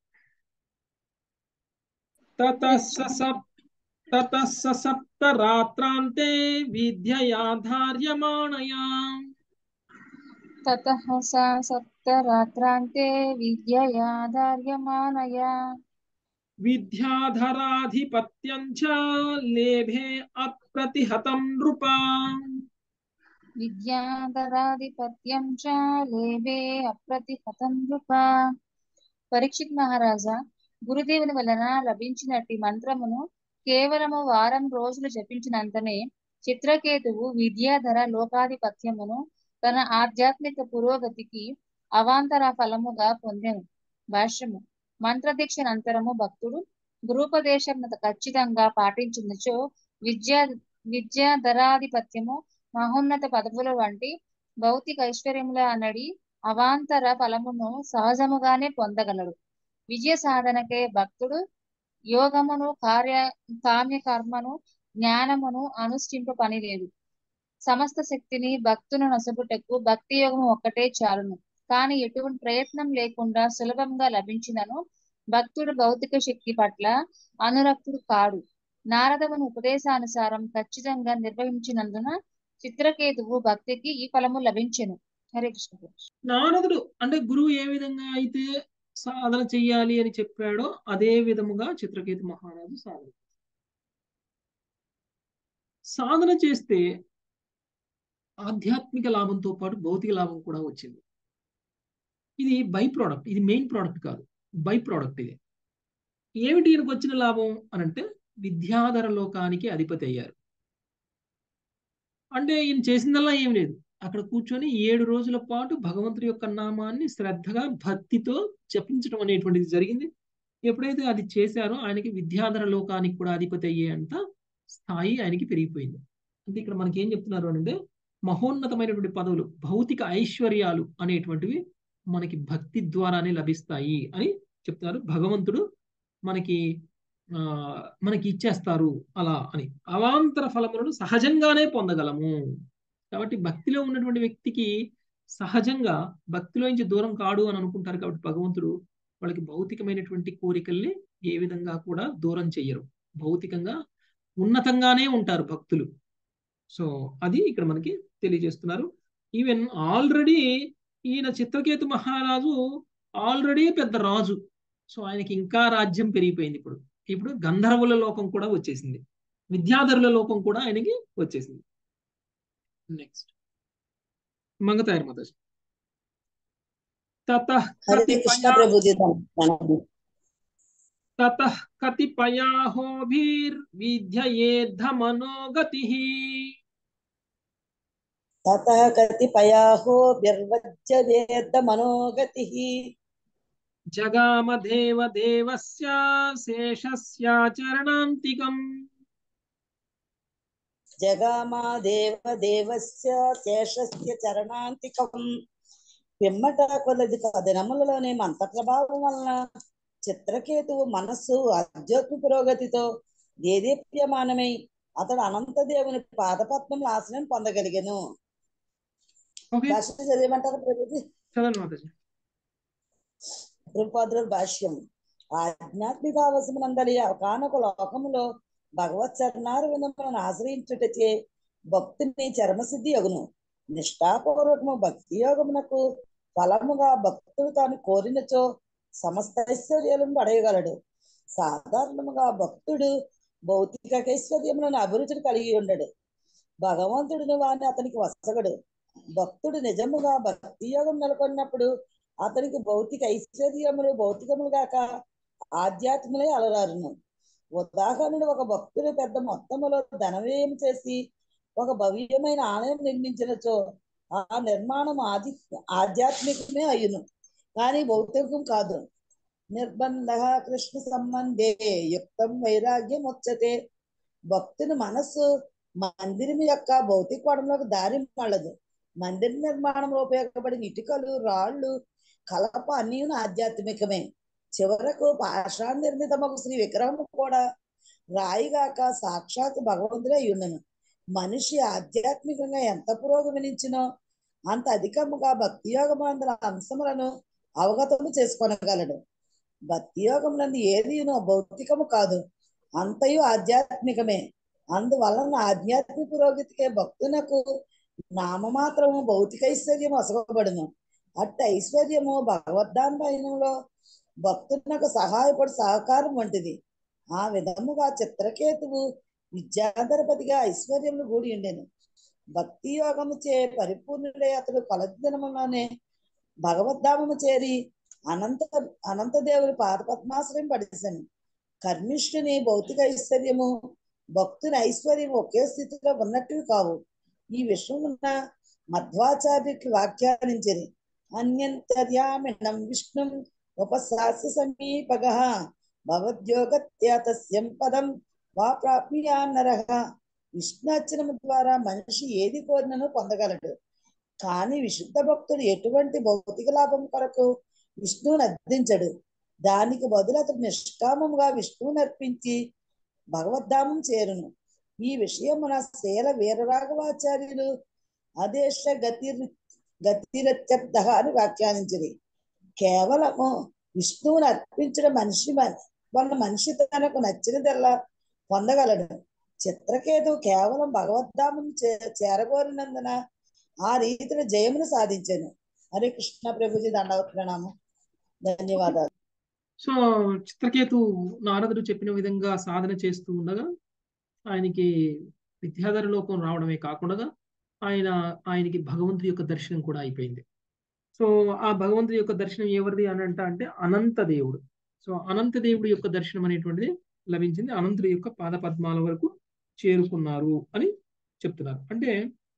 సప్త రాత్రాంతే విద్యయాధార్యమాణయా
ततः सा सप्तरात्रान्ते विद्ययाधार्यमाणया
విద్యాధరాధిపత్యం చ లేభే అప్రతిహతం నృపా
విద్యాధరాధిపత్యం చ లేభే అప్రతిహతం నృప పరీక్షిత్ మహారాజా గురుదేవుని వలన లభించినట్టి మంత్రమును కేవలము వారం రోజులు జపించినంతనే చిత్రకేతువు విద్యాధర లోకాధిపత్యమును తన ఆధ్యాత్మిక పురోగతికి అవాంతర ఫలముగా పొందెను భాష్యము మంత్రదీక్ష అనంతరము భక్తుడు గురూపదేశం ఖచ్చితంగా పాటించినచో విద్యా విద్యాధరాధిపత్యము మహోన్నత పదవుల వంటి భౌతిక ఐశ్వర్యముల అనడి అవాంతర ఫలమును సహజముగానే పొందగలడు విజయ సాధనకే భక్తుడు యోగమును కార్య కామ్య కర్మను జ్ఞానమును అనుష్ఠింప పని లేదు సమస్త శక్తిని భక్తును నొసగుటకు భక్తి యోగం ఒక్కటే చాలును కానీ ఎటువంటి ప్రయత్నం లేకుండా సులభంగా లభించినను భక్తుడు భౌతిక శక్తి పట్ల అనురక్తుడు కాడు నారదముని ఉపదేశానుసారం ఖచ్చితంగా నిర్వహించినందున చిత్రకేతువు భక్తికి ఈ ఫలము లభించెను హరే కృష్ణ
నారదుడు అంటే గురువు ఏ విధంగా అయితే సాధన చెయ్యాలి అని చెప్పాడో అదే విధముగా చిత్రకేతు మహారాజు సాధన సాధన చేస్తే ఆధ్యాత్మిక లాభంతో పాటు భౌతిక లాభం కూడా వచ్చింది ఇది బై ప్రోడక్ట్ ఇది మెయిన్ ప్రోడక్ట్ కాదు బై ప్రోడక్ట్ ఇది ఏమిటి ఈయనకు వచ్చిన లాభం అని అంటే విద్యాధర లోకానికి అధిపతి అయ్యారు అంటే ఈయన చేసిందల్లా ఏం లేదు అక్కడ కూర్చొని ఏడు రోజుల పాటు భగవంతుడి యొక్క నామాన్ని శ్రద్ధగా భక్తితో జపించడం అనేటువంటిది జరిగింది ఎప్పుడైతే అది చేశారో ఆయనకి విద్యాధర లోకానికి కూడా అధిపతి అయ్యే అంత స్థాయి ఆయనకి పెరిగిపోయింది అంటే ఇక్కడ మనకి ఏం చెప్తున్నారు అంటే మహోన్నతమైనటువంటి పదవులు భౌతిక ఐశ్వర్యాలు అనేటువంటివి మనకి భక్తి ద్వారానే లభిస్తాయి అని చెప్తున్నారు భగవంతుడు మనకి ఆ మనకి ఇచ్చేస్తారు అలా అని అవాంతర ఫలములను సహజంగానే పొందగలము కాబట్టి భక్తిలో ఉన్నటువంటి వ్యక్తికి సహజంగా భక్తిలో నుంచి దూరం కాడు అని అనుకుంటారు కాబట్టి భగవంతుడు వాళ్ళకి భౌతికమైనటువంటి కోరికల్ని ఏ విధంగా కూడా దూరం చెయ్యరు భౌతికంగా ఉన్నతంగానే ఉంటారు భక్తులు సో అది ఇక్కడ మనకి తెలియజేస్తున్నారు ఈవెన్ ఆల్రెడీ ఈయన చిత్రకేతు మహారాజు ఆల్రెడీ పెద్ద రాజు సో ఆయనకి ఇంకా రాజ్యం పెరిగిపోయింది ఇప్పుడు ఇప్పుడు గంధర్వుల లోకం కూడా వచ్చేసింది విద్యాధరుల లోకం కూడా ఆయనకి వచ్చేసింది నెక్స్ట్ మంగతాయర్ మాతాజీ తతః
హరే కృష్ణ
కతిపయా
ప్రభుజీ ప్రణామం
తతః కతిపయాహోభిర్విద్యయేద్ధ మనోగతిః
తతః కతిపయాహో బిర్వజ్యవేద మనోగతిః
జగామ దేవ దేవస్య శేషస్యాచరణాంతికం
జగామా దేవ దేవస్య శేషస్య చరణాంతికం పిమ్మట కొలది దినములలోనే మంత్ర ప్రభావం వలన చిత్రకేతువు మనస్సు ఆధ్యాత్మిక పురోగతితో దేదీప్యమానమై అతడు అనంత దేవుని పాదపద్మం ఆశ్రయం పొందగలిగెను
ఓకే
భాష చదివమంటారు ప్రభుజీ
చదవండి మాతాజీ
ప్రభుపాదుల భాష్యం ఆధ్యాత్మిక అవసరమందలి ఒకనొక లోకములో భగవత్ చరణారు వినములను ఆశ్రయించుటచే భక్తుని చర్మసిద్ధి అగును నిష్ఠాపూర్వకము భక్తి యోగమునకు ఫలముగా భక్తుడు తాను కోరినచో సమస్త ఐశ్వర్యాలను పడేయగలడు సాధారణముగా భక్తుడు భౌతిక ఐశ్వర్యములను అభిరుచిని కలిగి ఉండడు భగవంతుడిని వారిని అతనికి వసగడు భక్తుడు నిజముగా భక్తి యోగం నెలకొన్నప్పుడు అతనికి భౌతిక ఐశ్వర్యములు భౌతికములు గాక ఆధ్యాత్ములే అలరారును ఉదాహరణకు ఒక భక్తుడు పెద్ద మొత్తములో ధనవ్యయం చేసి ఒక భవ్యమైన ఆలయం నిర్మించినచో ఆ నిర్మాణం ఆది ఆధ్యాత్మికమే అయ్యును కానీ భౌతికం కాదు నిర్బంధ కృష్ణ సంబంధే యుక్తం వైరాగ్యం వచ్చతే భక్తుని మనస్సు మందిరం యొక్క భౌతిక పడంలోకి దారి మళ్ళదు మందిర నిర్మాణంలో ఉపయోగపడిన ఇటుకలు రాళ్ళు కలప అన్నీ ఆధ్యాత్మికమే చివరకు పాషాణ నిర్మితమగు శ్రీ విగ్రహం కూడా రాయిగాక సాక్షాత్ భగవంతుడే అయ్యుండను మనిషి ఆధ్యాత్మికంగా ఎంత పురోగమనించినో అంత అధికముగా భక్తి యోగములందర అంశములను అవగతము చేసుకొనగలడు భక్తి యోగములందు ఏదినో భౌతికము కాదు అంతయు ఆధ్యాత్మికమే అందువలన ఆధ్యాత్మిక పురోగతికే భక్తునకు నామమాత్రము భౌతిక ఐశ్వర్యము అసగబడును అట్టి ఐశ్వర్యము భగవద్ధాన్వయంలో భక్తునకు సహాయపడి సహకారం వంటిది ఆ విధముగా చిత్రకేతువు విద్యాధరపతిగా ఐశ్వర్యములు కూడి ఉండెను భక్తి యోగము చే పరిపూర్ణుడై అతడు కొలది దినములోనే భగవద్ధామము చేరి అనంత అనంతదేవుని పాదపద్మాశ్రయం పడేశాను కర్మిష్ఠుని భౌతిక ఐశ్వర్యము భక్తుని ఐశ్వర్యం ఒకే స్థితిలో ఉన్నట్టు కావు ఈ విషయమున్న మధ్వాచార్యుకి వ్యాఖ్యానించని అన్యంతర్యామిణం విష్ణుం ఉపశాస్య సమీపగ భవద్యోగత్యాతస్యం పదం వా ప్రాప్యా నరహ విష్ణార్చనము ద్వారా మనిషి ఏది కోరినను పొందగలడు కానీ విశుద్ధ భక్తుడు ఎటువంటి భౌతిక లాభం కొరకు విష్ణువుని అర్థించడు దానికి బదులు అతడు నిష్కామంగా విష్ణువుని అర్పించి భగవద్ధామం చేరును ఈ విషయమున శీల వీరరాఘవాచార్యులు అదేశ గతి గతిరత్యర్థ అని వ్యాఖ్యానించింది కేవలము విష్ణువుని అర్పించడం మనిషి వల్ల మనిషి తనకు నచ్చినదల్లా పొందగలడు చిత్రకేతు కేవలం భగవద్ధామం చే చేరగోరినందున ఆ రీతిలో జయమును సాధించాను హరే కృష్ణ ప్రభుజీ దండవ ప్రణామం ధన్యవాదాలు
సో చిత్రకేతు నారదుడు చెప్పిన విధంగా సాధన చేస్తూ ఉండగా ఆయనకి విద్యాధర లోకం రావడమే కాకుండా ఆయన ఆయనకి భగవంతుడి యొక్క దర్శనం కూడా అయిపోయింది సో ఆ భగవంతుడి యొక్క దర్శనం ఎవరిది అని అంట అంటే అనంత దేవుడు సో అనంత దేవుడి యొక్క దర్శనం అనేటువంటిది లభించింది అనంతుడి యొక్క పాద పద్మాల వరకు చేరుకున్నారు అని చెప్తున్నారు అంటే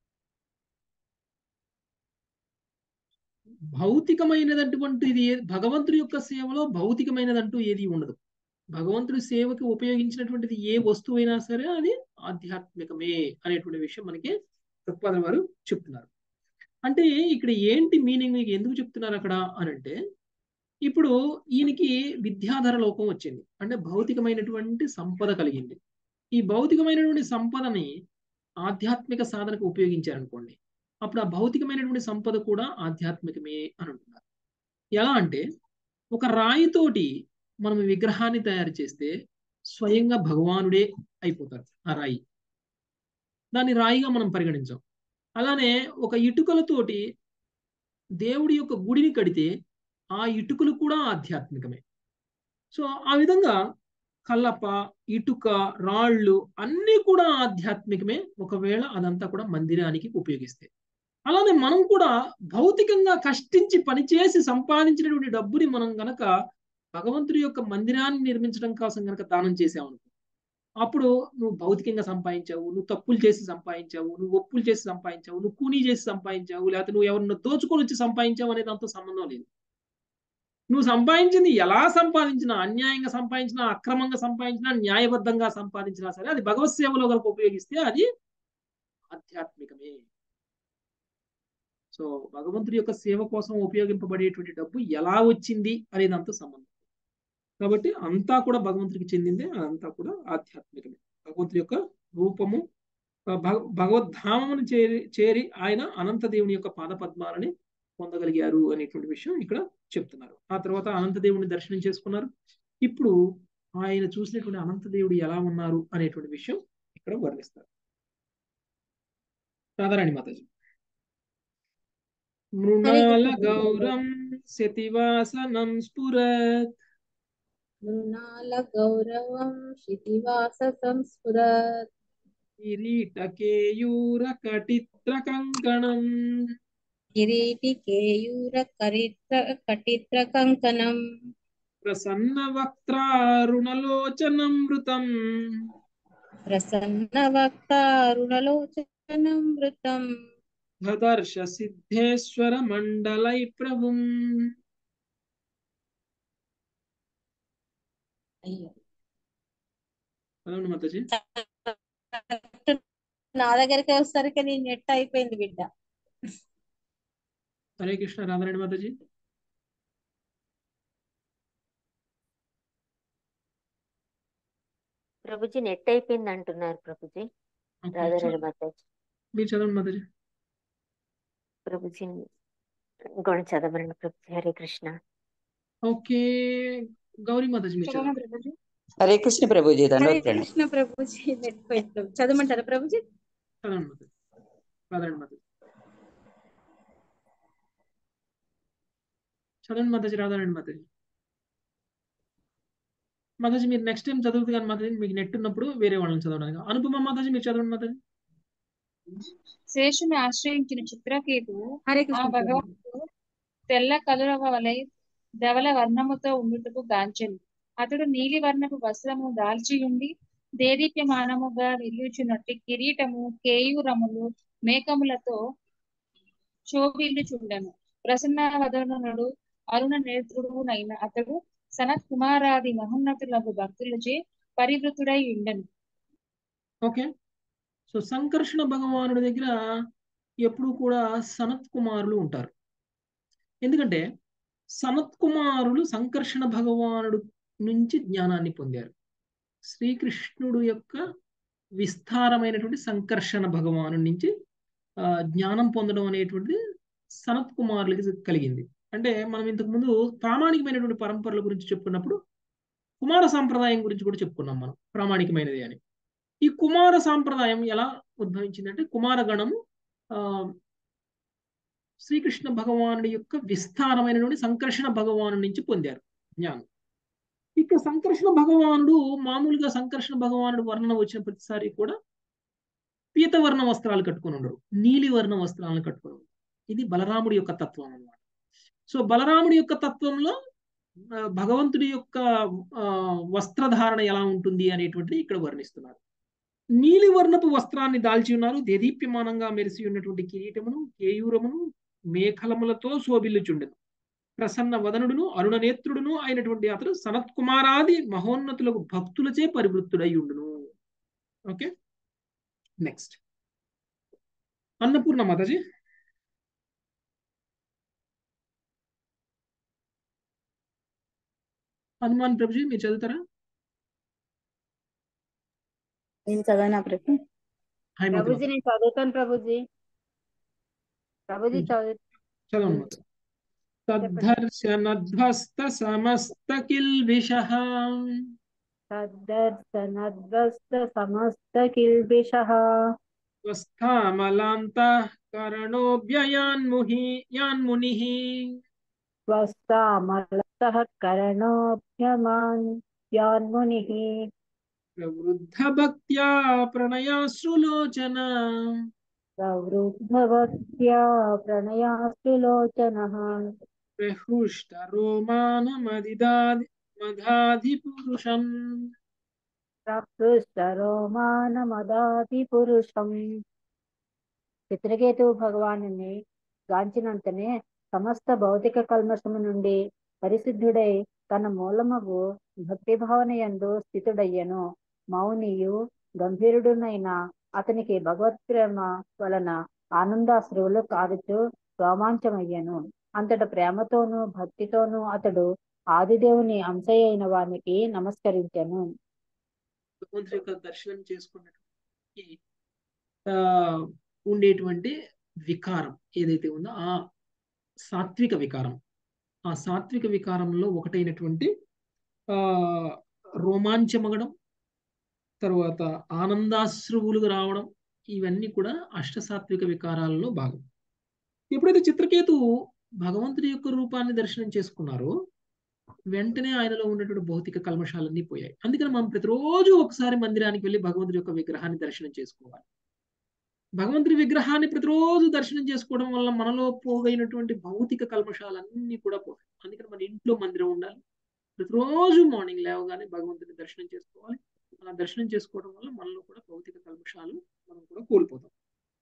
భౌతికమైనటువంటిది ఏ- భగవంతుడి యొక్క సేవలో భౌతికమైనదంటూ ఏది ఉండదు భగవంతుడి సేవకి ఉపయోగించినటువంటిది ఏ వస్తువైనా సరే అది ఆధ్యాత్మికమే అనేటువంటి విషయం మనకి ప్రతిపాదన వారు చెప్తున్నారు అంటే ఇక్కడ ఏంటి మీనింగ్ ఎందుకు చెప్తున్నారు అక్కడ అని అంటే ఇప్పుడు ఈయనకి విద్యాధర లోకం వచ్చింది అంటే భౌతికమైనటువంటి సంపద కలిగింది ఈ భౌతికమైనటువంటి సంపదని ఆధ్యాత్మిక సాధనకు ఉపయోగించారనుకోండి అప్పుడు ఆ భౌతికమైనటువంటి సంపద కూడా ఆధ్యాత్మికమే అని అంటున్నారు ఎలా అంటే ఒక రాయితోటి మనం విగ్రహాన్ని తయారు చేస్తే స్వయంగా భగవానుడే అయిపోతారు ఆ రాయి దాన్ని రాయిగా మనం పరిగణించాం అలానే ఒక ఇటుకలతోటి దేవుడి యొక్క గుడిని కడితే ఆ ఇటుకలు కూడా ఆధ్యాత్మికమే సో ఆ విధంగా కల్లప ఇటుక రాళ్ళు అన్నీ కూడా ఆధ్యాత్మికమే ఒకవేళ అదంతా కూడా మందిరానికి ఉపయోగిస్తే అలానే మనం కూడా భౌతికంగా కష్టించి పనిచేసి సంపాదించినటువంటి డబ్బుని మనం గనక భగవంతుడి యొక్క మందిరాన్ని నిర్మించడం కోసం గనక దానం చేసామనుకో అప్పుడు నువ్వు భౌతికంగా సంపాదించావు నువ్వు తప్పులు చేసి సంపాదించావు నువ్వు ఒప్పులు చేసి సంపాదించావు నువ్వు కూనీ చేసి సంపాదించావు లేకపోతే నువ్వు ఎవరినో దోచుకొని వచ్చి సంపాదించావు అనే దాంతో సంబంధం లేదు నువ్వు సంపాదించింది ఎలా సంపాదించినా అన్యాయంగా సంపాదించినా అక్రమంగా సంపాదించినా న్యాయబద్ధంగా సంపాదించినా సరే అది భగవత్ సేవలో కనుక ఉపయోగిస్తే అది ఆధ్యాత్మికమే సో భగవంతుడి యొక్క సేవ కోసం ఉపయోగింపబడేటువంటి డబ్బు ఎలా వచ్చింది అనే దాంతో సంబంధం కాబట్టి అంతా కూడా భగవంతుడికి చెందిందే అదంతా కూడా ఆధ్యాత్మికమే భగవంతుడి యొక్క రూపము భగ- భగవద్ధామమును చేరి చేరి ఆయన అనంత దేవుని యొక్క పాదపద్మాలని పొందగలిగారు అనేటువంటి విషయం ఇక్కడ చెప్తున్నారు ఆ తర్వాత అనంత దేవుని దర్శనం చేసుకున్నారు ఇప్పుడు ఆయన చూసినటువంటి అనంత దేవుడు ఎలా ఉన్నారు అనేటువంటి విషయం ఇక్కడ వర్ణిస్తారు రాధారాణి మాతాజీ మృణాల గౌరం శతివాసనం స్ఫురత్
మృణాల గౌరవం శితివాస సంస్ఫురత్
కిరీట కేయూర కటిత్ర కంకణం
కిరీటి కేయూర కరిత్ర కటిత్ర కంకణం
ప్రసన్న వక్త్రారుణలోచనం మృతం
ప్రసన్న వక్తారుణలోచనం మృతం
దదర్శ సిద్ధేశ్వర మండలై ప్రభుం
అయ్యో
చదవండి మాతాజీ
నా దగ్గరికి వచ్చేసరికి నీ నెట్ అయిపోయింది బిడ్డ
హరే కృష్ణ రాధారాణి మాతాజీ
ప్రభుజీ నెట్ అయిపోయింది అంటున్నారు ప్రభుజీ
ఓకే,
రాధారాణి
చ-
మాతాజీ
మీరు చదవండి మాతాజీ
ప్రభుజీ ఇంకోటి చదవండి ప్రభుజీ హరే కృష్ణ
ఓకే గౌరీ మాతాజీ మీరు
చదవనా
చదవండి
ప్రభుజీ
హరే కృష్ణ ప్రభుజీ
హరే
దండోత్సండి
కృష్ణ ప్రభుజీ నెట్ పోయింది ప్రభు. చదవమంటారా ప్రభుజీ
చదవండి మాతాజీ రాధారాణి మాతాజీ చదవండి మాతాజీ రాధారాణి మాతాజీ మాతాజీ మీరు నెక్స్ట్ టైం చదువుతుంది కానీ మాతాజీ మీకు నెట్ ఉన్నప్పుడు వేరే వాళ్ళని చదవడానికి అనుపమ మాతాజీ మీరు చదవండి మాతాజీ
శేషుని ఆశ్రయించిన చిత్రకేతువు
హరే
ఆ
కృష్ణ ప్రభు
భగవంతుడు తెల్ల కలురవ వలె ధవల వర్ణముతో ఉండుటకు గాంచెను అతడు నీలి వర్ణపు వస్త్రము దాల్చి ఉండి దేదీప్యమానముగా వెలుచున్నట్టు కిరీటము కేయూరములు మేకములతో శోభిల్లుచుండెను ప్రసన్న వదనుడు అరుణ నేత్రుడునైన అతడు సనత్ కుమారాది మహోన్నతులకు భక్తులచే పరివృతుడై ఉండెను
ఓకే సో సంకర్షణ భగవానుడి దగ్గర ఎప్పుడు కూడా సనత్ కుమారులు ఉంటారు ఎందుకంటే సనత్ కుమారులు సంకర్షణ భగవానుడు నుంచి జ్ఞానాన్ని పొందారు శ్రీకృష్ణుడు యొక్క విస్తారమైనటువంటి సంకర్షణ భగవాను నుంచి ఆ, జ్ఞానం పొందడం అనేటువంటిది సనత్ కుమారులకి కలిగింది అంటే మనం ఇంతకు ముందు ప్రామాణికమైనటువంటి పరంపరల గురించి చెప్పుకున్నప్పుడు కుమార సాంప్రదాయం గురించి కూడా చెప్పుకున్నాం మనం ప్రామాణికమైనది అని ఈ కుమార సాంప్రదాయం ఎలా ఉద్భవించిందంటే కుమార గణము ఆ శ్రీకృష్ణ భగవానుడి యొక్క విస్తారమైనటువంటి సంకర్షణ భగవాను నుంచి పొందారు జ్ఞానం ఇక్కడ సంకర్షణ భగవానుడు మామూలుగా సంకర్షణ భగవానుడు వర్ణన వచ్చిన ప్రతిసారి కూడా పీతవర్ణ వస్త్రాలు కట్టుకొని ఉండరు నీలి వర్ణ వస్త్రాలను కట్టుకొని ఉండరు ఇది బలరాముడి యొక్క తత్వం అన్నమాట సో బలరాముడి యొక్క తత్వంలో ఆ, భగవంతుడి యొక్క ఆ, వస్త్రధారణ ఎలా ఉంటుంది అనేటువంటిది ఇక్కడ వర్ణిస్తున్నారు నీలి వర్ణపు వస్త్రాన్ని దాల్చి ఉన్నారు దేదీప్యమానంగా మెరిసి ఉన్నటువంటి కిరీటమును కేయూరమును మేఖలములతో శోభిల్లుచుండెను ప్రసన్న వదనుడును అరుణనేత్రుడును అయినటువంటి అతడు సనత్ కుమారాది మహోన్నతులకు భక్తులచే పరివృత్తుడై ఉండును ఓకే నెక్స్ట్ అన్నపూర్ణ మాతాజీ హనుమాన్ ప్రభుజీ మీరు చదువుతారా
నేను చదవనా ప్రభు
హాయ్ మాత
ప్రభుజీ నేను చదువుతాను ప్రభుజీ ప్రభుజీ చదువు
చదవండి మాత తద్ధర్శనధ్వస్త సమస్త కిల్బిషః
తద్దర్శనద్వస్త సమస్త కిల్బిషః
స్వస్థామలాంతః కరణోభ్యయాన్ముహి యాన్మునిః
స్వస్థామలతః కరణోభ్యమాన్ యాన్మునిః
ప్రవృద్ధ భక్త్యా ప్రణయాశ్రులోచన
ప్రవృద్ధభక్త్యా ప్రణయాశ్రులోచనః
ప్రహృష్ట రోమానమదిదాది మధాధి పురుషం
ప్రకృష్టరోమానమదాది పురుషం చిత్రకేతు భగవాను గాంచినంతనే సమస్త భౌతిక కల్మషము నుండి పరిశుద్ధుడై తన మూలమగు భక్తి భావన యందు స్థితుడయ్యను మౌనియు గంభీరుడునైన అతనికి భగవత్ ప్రేమ వలన ఆనందాశ్రువులు కారుచు రోమాంచమయ్యను అంతట ప్రేమతోనూ భక్తితోనూ అతడు ఆదిదేవుని అంశయైన వానికి నమస్కరించెను
భగవంతుడి యొక్క దర్శనం చేసుకున్నటువంటి ఆ ఉండేటువంటి వికారం ఏదైతే ఉందో ఆ సాత్విక వికారం ఆ సాత్విక వికారంలో ఒకటైనటువంటి ఆ రోమాంచమగడం తర్వాత ఆనందాశ్రువులు రావడం ఇవన్నీ కూడా అష్టసాత్విక వికారాలలో భాగం ఎప్పుడైతే చిత్రకేతు భగవంతుడి యొక్క రూపాన్ని దర్శనం చేసుకున్నారో వెంటనే ఆయనలో ఉన్నటువంటి భౌతిక కల్మషాలన్నీ పోయాయి అందుకని మనం ప్రతిరోజు ఒకసారి మందిరానికి వెళ్ళి భగవంతుడి యొక్క విగ్రహాన్ని దర్శనం చేసుకోవాలి భగవంతుడి విగ్రహాన్ని ప్రతిరోజు దర్శనం చేసుకోవడం వల్ల మనలో పోగైనటువంటి భౌతిక కల్మషాలన్నీ కూడా పోతాయి అందుకని మన ఇంట్లో మందిరం ఉండాలి ప్రతిరోజు మార్నింగ్ లేవగానే భగవంతుని దర్శనం చేసుకోవాలి అలా దర్శనం చేసుకోవడం వల్ల మనలో కూడా భౌతిక కల్మషాలు మనం కూడా కోల్పోతాం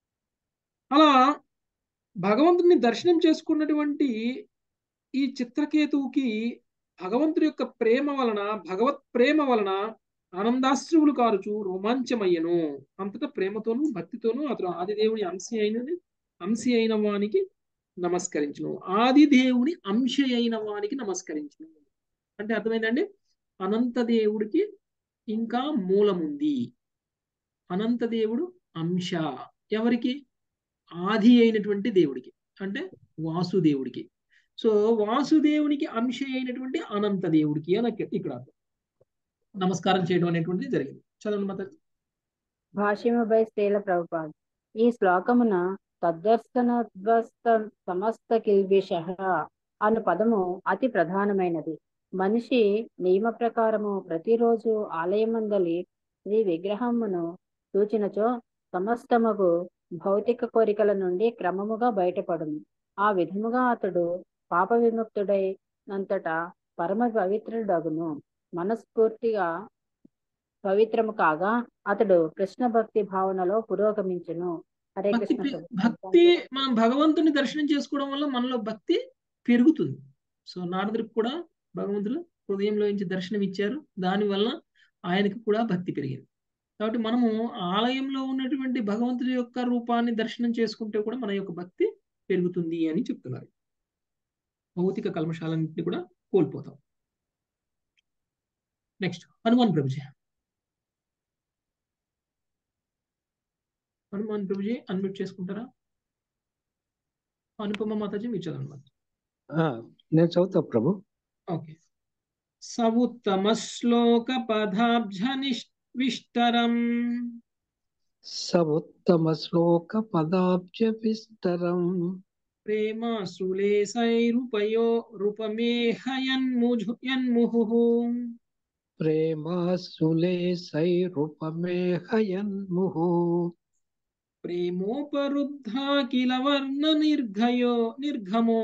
అలా భగవంతుని దర్శనం చేసుకున్నటువంటి ఈ చిత్రకేతువుకి భగవంతుడి యొక్క ప్రేమ వలన భగవత్ ప్రేమ వలన ఆనందాశ్రువులు కారుచు రోమాంచమయ్యను అంతటా ప్రేమతోనూ భక్తితోనూ అతడు ఆదిదేవుని అంశ అయినది అంశ అయిన వానికి నమస్కరించును ఆదిదేవుని అంశ అయిన వానికి నమస్కరించును అంటే అర్థమైందండి అనంత దేవుడికి ఇంకా మూలముంది అనంత దేవుడు అంశ ఎవరికి ఆది అయినటువంటి దేవుడికి అంటే వాసుదేవుడికి సో వాసుదేవునికి అంశ అయినటువంటి అనంత దేవుడికి అని ఇక్కడ అర్థం నమస్కారం చేయడం అనేటువంటిది జరిగింది చదవండి మాత
భాష్యముపై శ్రీల ప్రభుపాద్ ఈ శ్లోకమున తద్దర్శనద్వస్త సమస్త కిల్బిష అను పదము అతి ప్రధానమైనది మనిషి నియమ ప్రకారము ప్రతిరోజు ఆలయమందలి శ్రీ విగ్రహమును సూచినచో సమస్తముగు భౌతిక కోరికల నుండి క్రమముగా బయటపడును ఆ విధముగా అతడు పాప విముక్తుడై అంతటా పరమ పవిత్రుడగును మనస్ఫూర్తిగా పవిత్రము కాగా అతడు కృష్ణ భక్తి భావనలో పురోగమించును హరే
భక్తి
కృష్ణ
పె- భక్తి మనం భగవంతుని దర్శనం చేసుకోవడం వల్ల మనలో భక్తి పెరుగుతుంది సో నారదుడికి కూడా భగవంతుడు హృదయంలో నుంచి దర్శనం ఇచ్చారు దానివల్ల ఆయనకు కూడా భక్తి పెరిగింది కాబట్టి మనము ఆలయంలో ఉన్నటువంటి భగవంతుడి యొక్క రూపాన్ని దర్శనం చేసుకుంటే కూడా మన యొక్క భక్తి పెరుగుతుంది అని చెప్తున్నారు భౌతిక కల్మషాలన్నింటినీ కూడా కోల్పోతాం నెక్స్ట్ హనుమాన్ ప్రభుజీ హనుమాన్ ప్రభుజీ అన్మ్యూట్ చేసుకుంటారా అనుపమ మాతాజీ మీరు చదవండి మాతాజీ
ఆ, నేను చదువుతా ప్రభు
ఓకే సవుత్తమ శ్లోక పదాబ్జ విష్టరం
సముత్తమ శ్లోక పదాబ్జ విస్తరం
ప్రేమాసులేసైరుపయో రూపమేహయన్ముజు యన్ముహు
ప్రేమాసులేసైరుపమేహయన్ముహు
ప్రేమోపరుద్ధా కిల వర్ణ నిర్ఘయో నిర్ఘమో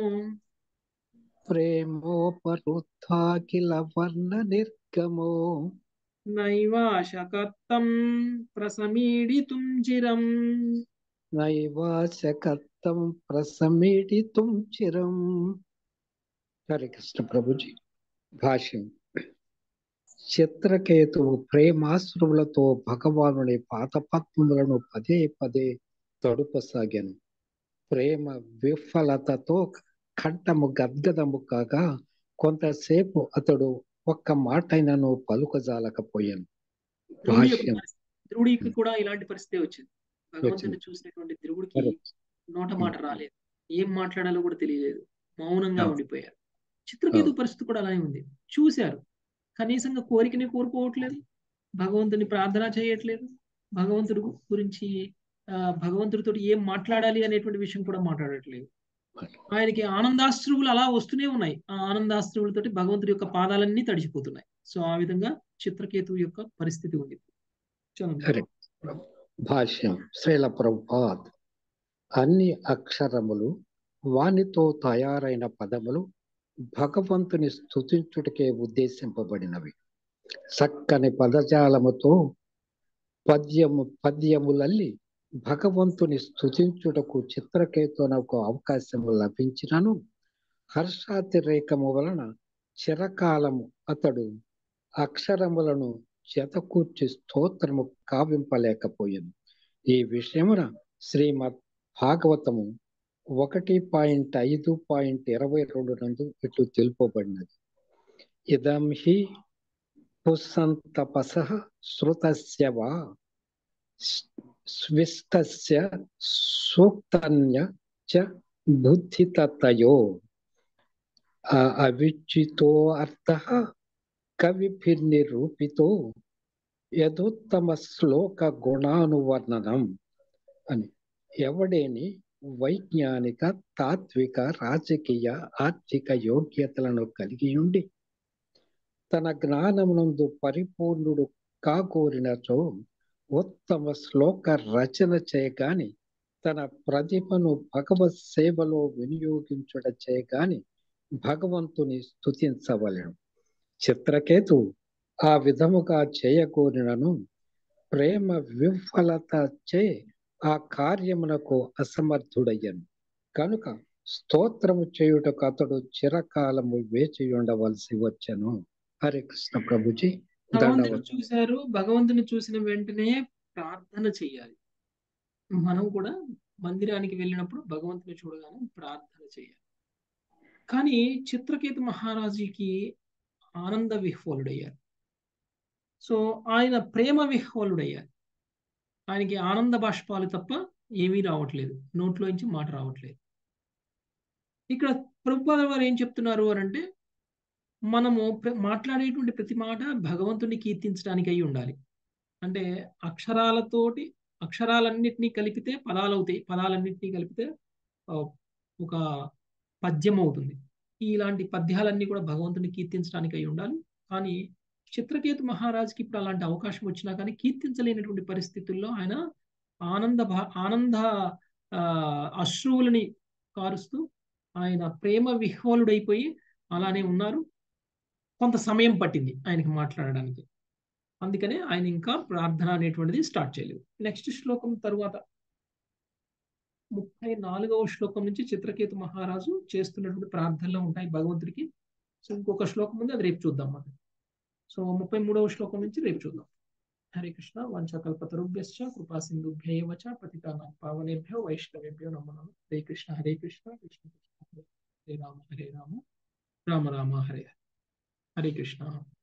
ప్రేమోపరుద్ధా కిల వర్ణ నిర్గమో
నైవాశకత్తం ప్రసమీడితుం చిరం
నైవాశకత్తం ప్రసమీడితుం చిరం హరే కృష్ణ ప్రభుజీ భాష్యం చిత్రకేతువు ప్రేమాశ్రువులతో భగవానుని పాతపద్మములను పదే పదే తడుపసాగాను ప్రేమ విఫలతతో కంఠము గద్గదము కాగా కొంతసేపు అతడు ఒక్క మాటైనను పలుకజాలకపోయాను
ధ్రువుడి యొక్క
భాష్యం
పరిస్థితి ధ్రువుడికి కూడా ఇలాంటి పరిస్థితి వచ్చింది భగవంతుని
వచ్చింది
చూసినటువంటి ధ్రువుడికి
కరెక్ట్
నోట మాట రాలేదు ఏం మాట్లాడాలో కూడా తెలియలేదు మౌనంగా
అవును
ఉండిపోయారు చిత్రకేతు
అవును
పరిస్థితి కూడా అలానే ఉంది చూశారు కనీసంగా కోరికని కోరుకోవట్లేదు భగవంతుని ప్రార్థన చేయట్లేదు భగవంతుడి గురించి ఆ, భగవంతుడితో ఏం మాట్లాడాలి అనేటువంటి విషయం కూడా మాట్లాడట్లేదు ఆయనకి ఆనందాశ్రువులు అలా వస్తూనే ఉన్నాయి ఆ ఆనందాశ్రువులతోటి భగవంతుడి యొక్క పాదాలన్నీ తడిచిపోతున్నాయి సో ఆ విధంగా చిత్రకేతు యొక్క పరిస్థితి ఉంది చలండి
కరెక్ట్ భాష్యం శ్రీల ప్రభుపాద్ అన్ని అక్షరములు వానితో తయారైన పదములు భగవంతుని స్తుతించుటకే ఉద్దేశింపబడినవి చక్కని పదజాలముతో పద్యము పద్యములల్లి భగవంతుని స్తుతించుటకు చిత్రకేతునకు అవకాశము లభించినను హర్షాతిరేకము వలన చిరకాలము అతడు అక్షరములను జతకూర్చి స్తోత్రము కావింపలేకపోయింది ఈ విషయమున శ్రీమద్ భాగవతము ఒకటి పాయింట్ ఐదు పాయింట్ ఇరవై రెండు నందు ఇట్లు తెలుపబడినది ఇదం హి పుస్సంతపస శృతస్య వా స్విష్టస్య సూక్తన్య చ బుద్ధితతయో అ- అవిచితో అర్థ కవిభిర్నిరూపితో యథోత్తమ శ్లోక గుణానువర్ణనం అని ఎవడేని వైజ్ఞానిక తాత్విక రాజకీయ ఆర్థిక యోగ్యతలను కలిగి ఉండి తన జ్ఞానమునందు పరిపూర్ణుడు కాగోరినచో ఉత్తమ శ్లోక రచన చేయగాని తన ప్రతిభను భగవత్ సేవలో వినియోగించుట చేయగాని భగవంతుని స్తుతించవలెను చిత్రకేతు ఆ విధముగా చేయగోరినను ప్రేమ విఫలత చే ఆ కార్యమునకు అసమర్థుడయ్యను కనుక స్తోత్రము చేయుటకు అతడు చిరకాలము వేచి ఉండవలసి వచ్చెను హరే కృష్ణ ప్రభుజీ
భగవంతుని
దండవత్
చూశారు భగవంతుని చూసిన వెంటనే ప్రార్థన చేయాలి మనం కూడా మందిరానికి వెళ్ళినప్పుడు భగవంతుని చూడగానే ప్రార్థన చేయాలి కానీ చిత్రకేతు మహారాజుకి ఆనంద విహ్వలుడయ్యారు సో ఆయన ప్రేమ విహ్వలుడయ్యారు ఆయనకి ఆనంద బాష్పాలు తప్ప ఏమీ రావట్లేదు నోట్లోంచి మాట రావట్లేదు ఇక్కడ ప్రభుపాద వారు ఏం చెప్తున్నారు అని అంటే మనము ప్ర- మాట్లాడేటువంటి ప్రతి మాట భగవంతుని కీర్తించడానికి అయి ఉండాలి అంటే అక్షరాలతోటి అక్షరాలన్నిటినీ కలిపితే పదాలు అవుతాయి పదాలన్నిటినీ కలిపితే ఆ, ఒక పద్యం అవుతుంది ఇలాంటి పద్యాలన్నీ కూడా భగవంతుని కీర్తించడానికి అయి ఉండాలి కానీ చిత్రకేతు మహారాజుకి ఇప్పుడు అలాంటి అవకాశం వచ్చినా కానీ కీర్తించలేనటువంటి పరిస్థితుల్లో ఆయన ఆనంద భా- ఆనంద ఆ, అశ్రువులని కారుస్తూ ఆయన ప్రేమ విహ్వలుడైపోయి అలానే ఉన్నారు కొంత సమయం పట్టింది ఆయనకి మాట్లాడడానికి అందుకనే ఆయన ఇంకా ప్రార్థన అనేటువంటిది స్టార్ట్ చేయలేదు నెక్స్ట్ శ్లోకం తరువాత ముప్పై నాలుగవ శ్లోకం నుంచి చిత్రకేతు మహారాజు చేస్తున్నటువంటి ప్రార్థనలు ఉంటాయి భగవంతుడికి సో ఇంకొక శ్లోకం ఉంది అది రేపు చూద్దాం మనం సో ముప్పై మూడవ శ్లోకం నుంచి రేపు చూద్దాం హరే కృష్ణ వంచకల్పతరుభ్యశ్చ కృపా సింధుభ్య ఏవ చ పతితానాం పావనేభ్యో వైష్ణవేభ్యో నమో నమః హరే కృష్ణ హరే కృష్ణ కృష్ణ కృష్ణ హరే హరే రామ హరే రామ రామ రామ హరే హరే హరే కృష్ణ